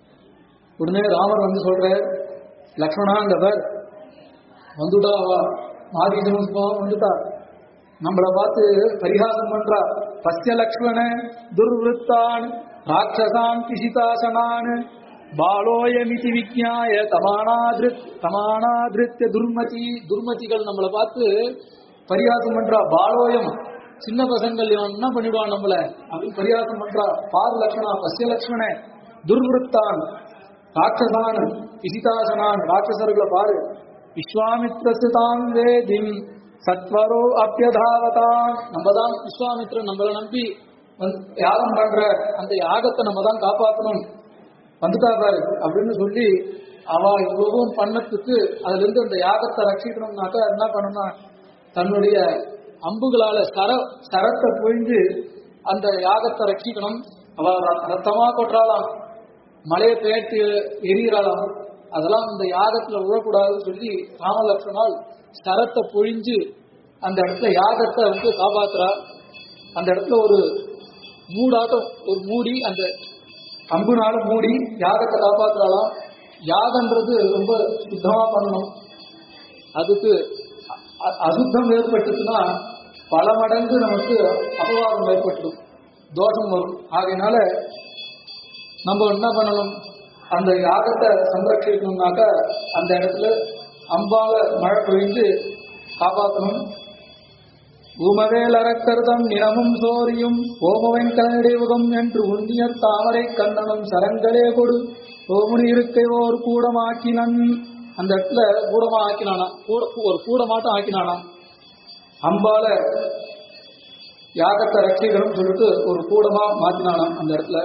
உடனே ராமர் வந்து சொல்றார் லக்ஷ்மணாங்கவர் வந்துட்டா அவா மாரீசனும் வந்துட்டா நம்மளை பார்த்து பரிகாசம் பண்றா பஸ்ய லக்ஷ்மண துர்வృత్తాன் ராட்சசான் பிசிதாசனான் பாலோயமிதி விஜ்ஞாய தமானாதிருத் தமானாதிருத்திய துர்மதி துர்மதிகள் நம்மளை பார்த்து பரிகாசம் பண்றா பாலோயம் சின்ன பசங்கள் இவன் என்ன பண்ணிடுவான் நம்மள அப்படின்னு பரிகாசம் பண்றா பார் லக்ஷ்மணா பஸ்ய லக்ஷ்மண துர்வృత్తాன் ராட்சசான் பிசிதாசனான் ராட்சசர்களை பாரு விஸ்வாமித்ரசுதாம் வேதிம் சத்வரோ அப்பியதாவதான் நம்ம தான் விஸ்வாமித்ரன் நம்மளை நம்பி வந்து யாகம் பண்ற அந்த யாகத்தை நம்ம தான் காப்பாற்றணும் வந்துட்டா பாரு அப்படின்னு சொல்லி அவ இவ்வளவும் பண்ணத்துக்கு அதுல இருந்து அந்த யாகத்தை ரட்சிக்கணும்னாக்கா என்ன பண்ணணும்னா தன்னுடைய அம்புகளால சர சரத்தை பொழிஞ்சு அந்த யாகத்தை ரட்சிக்கணும் அவ ர- ரத்தமா கொட்டுறாளாம் மலையை பெயர்த்து எரியிறாளாம் அதெல்லாம் இந்த யாகத்துல விழக்கூடாதுன்னு சொல்லி ராமலட்சுமணால் சரத்தை பொழிஞ்சு அந்த இடத்துல யாகத்தை வந்து காப்பாத்துறா அந்த இடத்துல ஒரு மூடாட்டம் ஒரு மூடி அந்த அம்புனால மூடி யாகத்தை காப்பாத்துறாளாம் யாகன்றது ரொம்ப சுத்தமா பண்ணணும் அதுக்கு அ- அசுத்தம் ஏற்பட்டுச்சுன்னா பல மடங்கு நமக்கு அபவாதம் ஏற்பட்டுடும் தோஷம் வரும் ஆகையினால நம்ம என்ன பண்ணணும் அந்த யாகத்தை சம்ரட்சிக்கணும்னாக்க அந்த இடத்துல அம்பால மழை பொழிந்து காப்பாற்றணும் உமவேலறக்கருதம் நிறமும் சோரியும் ஓமவெங்கடேவுகம் என்று உண்ணிய தாமரை கண்ணனும் சரங்களே கொடு ஓமுனி இருக்கை ஓர் கூடமாக்கினன் அந்த இடத்துல கூடமா ஆக்கினானா கூட ஒரு கூடமாட்டம் ஆக்கினானாம் அம்பால யாகத்தை ரட்சிக்கணும்னு சொல்லிட்டு ஒரு கூடமா மாத்தினானாம் அந்த இடத்துல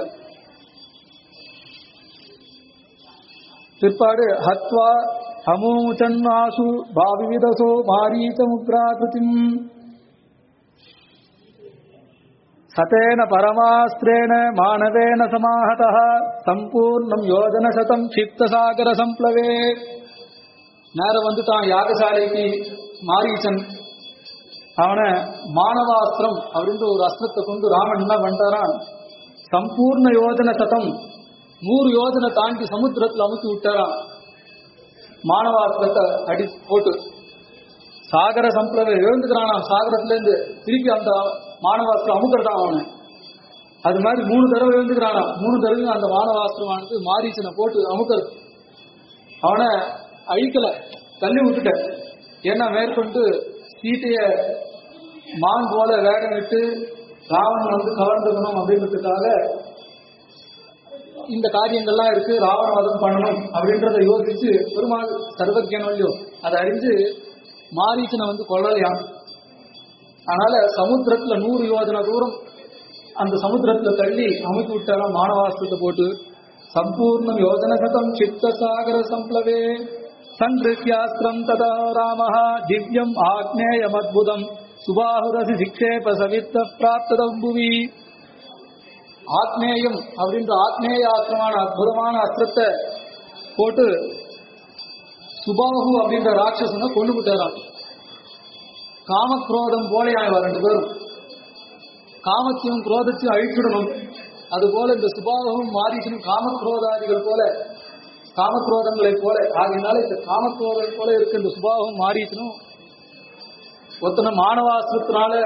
பிற்பாடு ஹத்வா அமூச்சன்னாசு பாவிவிதசோ மாரீச்ச முக்ராகிருதிம் சதேன பரமாஸ்திரேண மாணவேன சமாஹதः சம்பூர்ணம் யோஜன சதம் சிப்தசாகர சம்ப்ளவே நேரம் வந்துட்டான் யாகசாலைக்கு மாரீச்சன் அவனை மானவாஸ்திரம் அப்படின்ற ஒரு அஸ்திரத்தை கொண்டு ராமன் என்ன பண்ணிட்டாரான் சம்பூர்ண யோஜன சதம் நூறு யோஜனை தாண்டி சமுத்திரத்துல அமுக்கி விட்டாராம் மானவாஸ்திரத்தை அடி போட்டு சாகர சம்பளவை எழுந்துக்கிறானாம் சாகரத்துல இருந்து திருப்பி அந்த மானவாஸ்திரம் அமுக்கிறதான் அவனை அது மாதிரி மூணு தடவை எழுந்துக்கிறானாம் மூணு தடவையும் அந்த மானவாஸ்திரமானது மாரீச்சனை போட்டு அமுக்கிறது அவனை அழிக்கல தள்ளி விட்டுட்ட ஏன்னா மேற்கொண்டு சீதைய மான் போல வேடம் விட்டு ராவணன் வந்து கவர்ந்துக்கணும் அப்படின்றதுக்காக இந்த காரியங்கள்லாம் இருக்கு ராவணவாதம் பண்ணணும் அப்படின்றத யோசிச்சு பெருமாள் சர்வஜனம் இல்லையோ அதை அறிஞ்சு மாரீச்சனை வந்து கொல்லலையாம் அதனால சமுத்திரத்துல நூறு யோஜனை தூரம் அந்த சமுத்திரத்துல தள்ளி அமைத்து விட்டாராம் மானவாஸ்திரத்தை போட்டு சம்பூர்ணம் யோஜன சதம் சித்த சாகர சம்ப்ளவே சங்கிருத்தியாஸ்திரம் ததா ராமः திவ்யம் ஆக்னேயமத்புதம் சுபாகுரசி சிக்ஷேப சவித்த பிராப்ததம் புவி ஆத்மேயம் அப்படின்ற ஆத்மேயாஸ்திரமான அற்புதமான அஸ்திரத்தை போட்டு சுபாகு அப்படின்ற ராட்சசனை கொண்டு விட்டாராம் காமக்ரோதம் போலையா இவ ரெண்டு பேரும் காமத்தையும் குரோதத்தையும் அழிச்சிடணும் அதுபோல இந்த சுபாகவும் மாரீசனும் காமக்ரோதாதிகள் போல காமக்ரோதங்களை போல ஆகையினால இந்த காமக்ரோதம் போல இருக்க இந்த சுபாவும் மாரீசனும் ஒத்தனை மானவாசிரத்தினால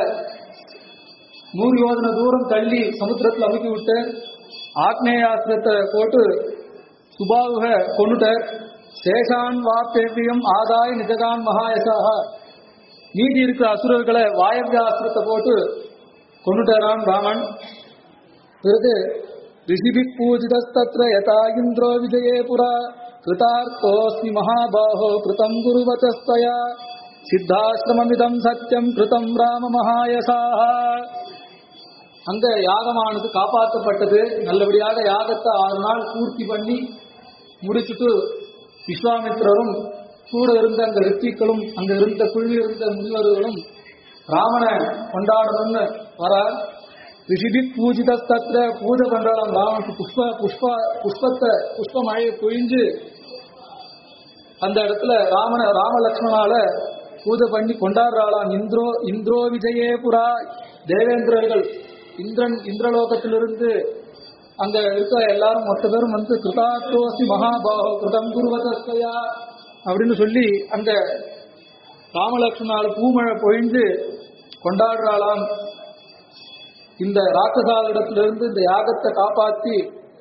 நூறு யோஜனை தூரம் தள்ளி சமுத்திரத்தில் அமுக்கி விட்டு ஆக்னேயாஸ்திரத்தை போட்டு சுபாவுக கொண்டுட்டார் சேஷான் வாப்பேவியம் ஆதாய நிஜகான் மகாயசாக மீதி இருக்கிற அசுரர்களை வாயவியாஸ்திரத்தை போட்டு கொண்டுட்டாரான் ராமன் பிறகு ரிஷிபி பூஜிதஸ்தத்ர யதா இந்திரோ விஜயே புரா கிருதார்த்தோஸ்மி மகாபாஹோ கிருதம் குருவச்சஸ்தயா சித்தாசிரமமிதம் சத்தியம் கிருதம் ராம மகாயசாக அங்க யாகமானது காப்பாற்றப்பட்டது நல்லபடியாக யாகத்தை ஆறு நாள் பூர்த்தி பண்ணி முடிச்சுட்டு விஸ்வாமித்திரரும் கூட இருந்த அந்த ரித்திகளும் அங்க இருந்த குழு இருந்த முனிவர்களும் ராமனை கொண்டாடணும்னு வர ரிஷிபி பூஜிதஸ்தத்திர பூஜை பண்றாளாம் ராமனுக்கு புஷ்ப புஷ்ப புஷ்பத்தை புஷ்ப மழையை பொழிஞ்சு அந்த இடத்துல ராமன ராமலக்ஷ்மணால பூஜை பண்ணி கொண்டாடுறாளாம் இந்திரோ இந்திரோ விஜயே புரா தேவேந்திரர்கள் இந்திரன் இந்திரலோகத்திலிருந்து அங்க இருக்க எல்லாரும் மொத்த பேரும் வந்து கிருதாத்தோசி மகாபாகோ கிருதம் குருவதஸ்தயா அப்படின்னு சொல்லி அந்த ராமலட்சுமணால பூமழை பொழிஞ்சு கொண்டாடுறாளாம் இந்த ராட்சசாலிடத்திலிருந்து இந்த யாகத்தை காப்பாத்தி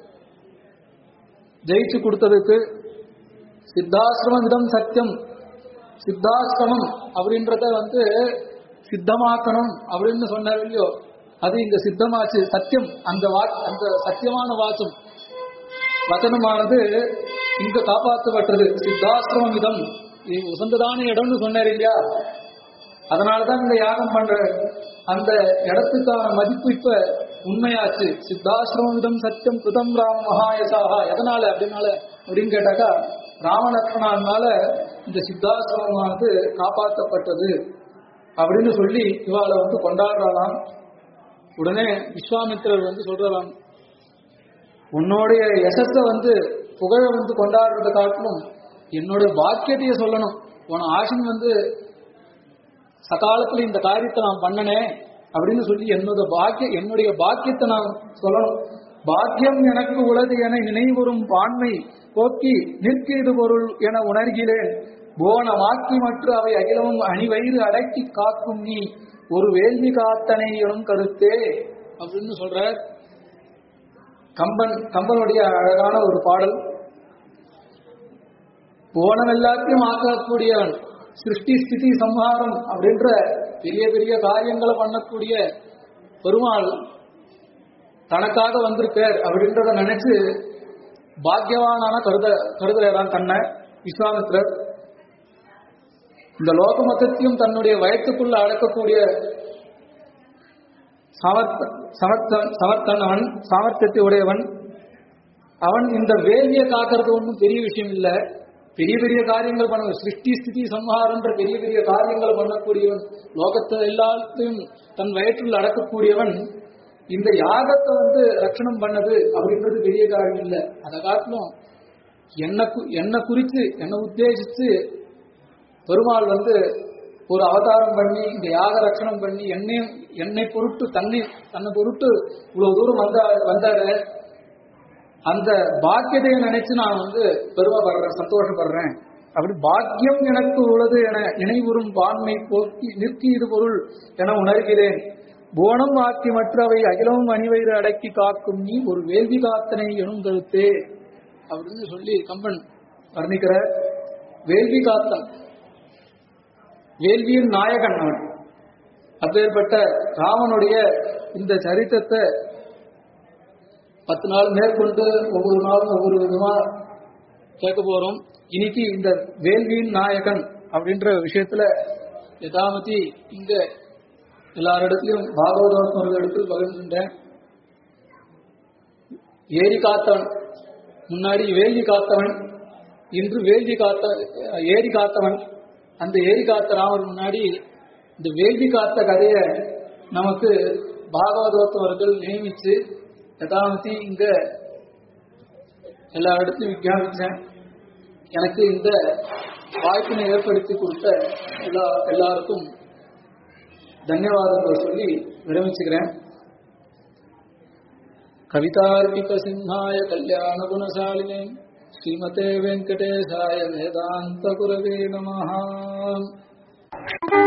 ஜெயிச்சு கொடுத்ததுக்கு சித்தாசிரமம் சத்தியம் சித்தாசிரமம் அப்படின்றத வந்து சித்தமாக்கணும் அப்படின்னு சொன்னார் இல்லையோ அது இங்க சித்தமாச்சு சத்தியம் அந்த வா அந்த சத்தியமான வாச்சம் வச்சனமானது இங்க காப்பாற்றப்பட்டது சித்தாசிரமம் இதம் இது உசந்ததான இடம்னு சொன்னார் இல்லையா அதனாலதான் இந்த யாகம் பண்ற அந்த இடத்துக்கான மதிப்பு இப்ப உண்மையாச்சு சித்தாசிரமம் சத்தியம் கிருதம் ராம மகாயசாகா எதனால அப்படின்னால அப்படின்னு கேட்டாக்கா ராமலக்ஷ்மணால இந்த சித்தாசிரமமானது காப்பாற்றப்பட்டது அப்படின்னு சொல்லி இவாளை வந்து கொண்டாடுறாளாம் உடனே விஸ்வாமித்திரர் வந்து சொல்றாராம் உன்னுடைய யசஸ வந்து புகழ வந்து கொண்டாடுறதை காட்டிலும் என்னுடைய பாக்கியத்தையே சொல்லணும் உன ஆசின் வந்து சகாலத்துல இந்த காரியத்தை நான் பண்ணனே அப்படின்னு சொல்லி என்னோட பாக்கிய என்னுடைய பாக்கியத்தை நான் சொல்லணும் பாக்கியம் எனக்கு உலது என நினைவுறும் பான்மை போக்கி நிற்கிறது பொருள் என உணர்கிறேன் போனமாக்கி மற்ற அவை அகிலமும் அணிவயிறு அடக்கி காக்கும் நீ ஒரு வேள்வி காத்தனை எனும் கருத்தே அப்படின்னு சொல்ற கம்பன் கம்பனுடைய அழகான ஒரு பாடல் போனம் எல்லாத்தையும் ஆக்கக்கூடியவன் சிருஷ்டி ஸ்திதி சம்ஹாரம் அப்படின்ற பெரிய பெரிய காரியங்களை பண்ணக்கூடிய பெருமாள் தனக்காக வந்திருக்கார் அப்படின்றத நினைச்சு பாக்கியவானான கருத கருதலாம் தன்னை விஸ்வாமித்திரர் இந்த லோக மொத்தத்தையும் தன்னுடைய வயத்துக்குள்ள அடக்கக்கூடிய சமர்த்த சமர்த்தன் சமர்த்தன் அவன் சாமர்த்தியத்தை உடையவன் அவன் இந்த வேள்வியை காக்கிறது ஒன்றும் பெரிய விஷயம் இல்லை பெரிய பெரிய காரியங்கள் பண்ண சிருஷ்டி ஸ்திதி சம்ஹாரன்ற பெரிய பெரிய காரியங்களை பண்ணக்கூடியவன் லோகத்தை எல்லாத்தையும் தன் வயிற்றில் அடக்கக்கூடியவன் இந்த யாகத்தை வந்து ரட்சணம் பண்ணது அப்படின்றது பெரிய காரியம் இல்லை அதை காட்டிலும் என்ன என்ன குறித்து என்னை உத்தேசித்து பெருமாள் வந்து ஒரு அவதாரம் பண்ணி இந்த யாக ரட்சணம் பண்ணி என்னை என்னை பொருட்டு தன்னை தன்னை பொருட்டு இவ்வளவு தூரம் வந்தா வந்தாரு அந்த பாக்கியத்தை நினைச்சு நான் வந்து பெருமைப்படுறேன் சந்தோஷப்படுறேன் அப்படி பாக்கியம் எனக்கு உள்ளது என நினைவுறும் பான்மை போக்கி நிற்கி இது பொருள் என உணர்கிறேன் போனம் ஆக்கி மற்றவை அகிலமும் அணிவயிறு அடக்கி காக்கும் நீ ஒரு வேள்வி காத்தனை எனும் கருத்தே அப்படின்னு சொல்லி கம்பன் வர்ணிக்கிற வேள்வி காத்தன் வேள்வியின் நாயகன் அவன் அப்பேற்பட்ட ராமனுடைய இந்த சரித்திரத்தை பத்து நாள் மேற்கொண்டு ஒவ்வொரு நாளும் ஒவ்வொரு விதமா கேட்க போறோம் இன்னைக்கு இந்த வேள்வியின் நாயகன் அப்படின்ற விஷயத்துல யதாமதி இங்க எல்லாரிடத்திலும் பாகவதம் இடத்தில் பகிர்ந்துட்டேன் ஏரி காத்தவன் முன்னாடி வேள்வி காத்தவன் இன்று வேள்வி காத்த ஏரி காத்தவன் அந்த ஏரி காத்த ராமர் முன்னாடி இந்த வேள்வி காத்த கதையை நமக்கு பாகவதோத்தவர்கள் நியமிச்சு யதாமதி இங்க எல்லா இடத்துலையும் விஞ்ஞாபிச்சேன் எனக்கு இந்த வாய்ப்பினை ஏற்படுத்தி கொடுத்த எல்லா எல்லாருக்கும் தன்யவாதங்களை சொல்லி விரமிச்சுக்கிறேன் கவிதார்க்கிக சிம்ஹாய கல்யாண குணசாலினே ஸ்ரீமதே வெங்கடேசாய வேதாந்த குரவே நமஹா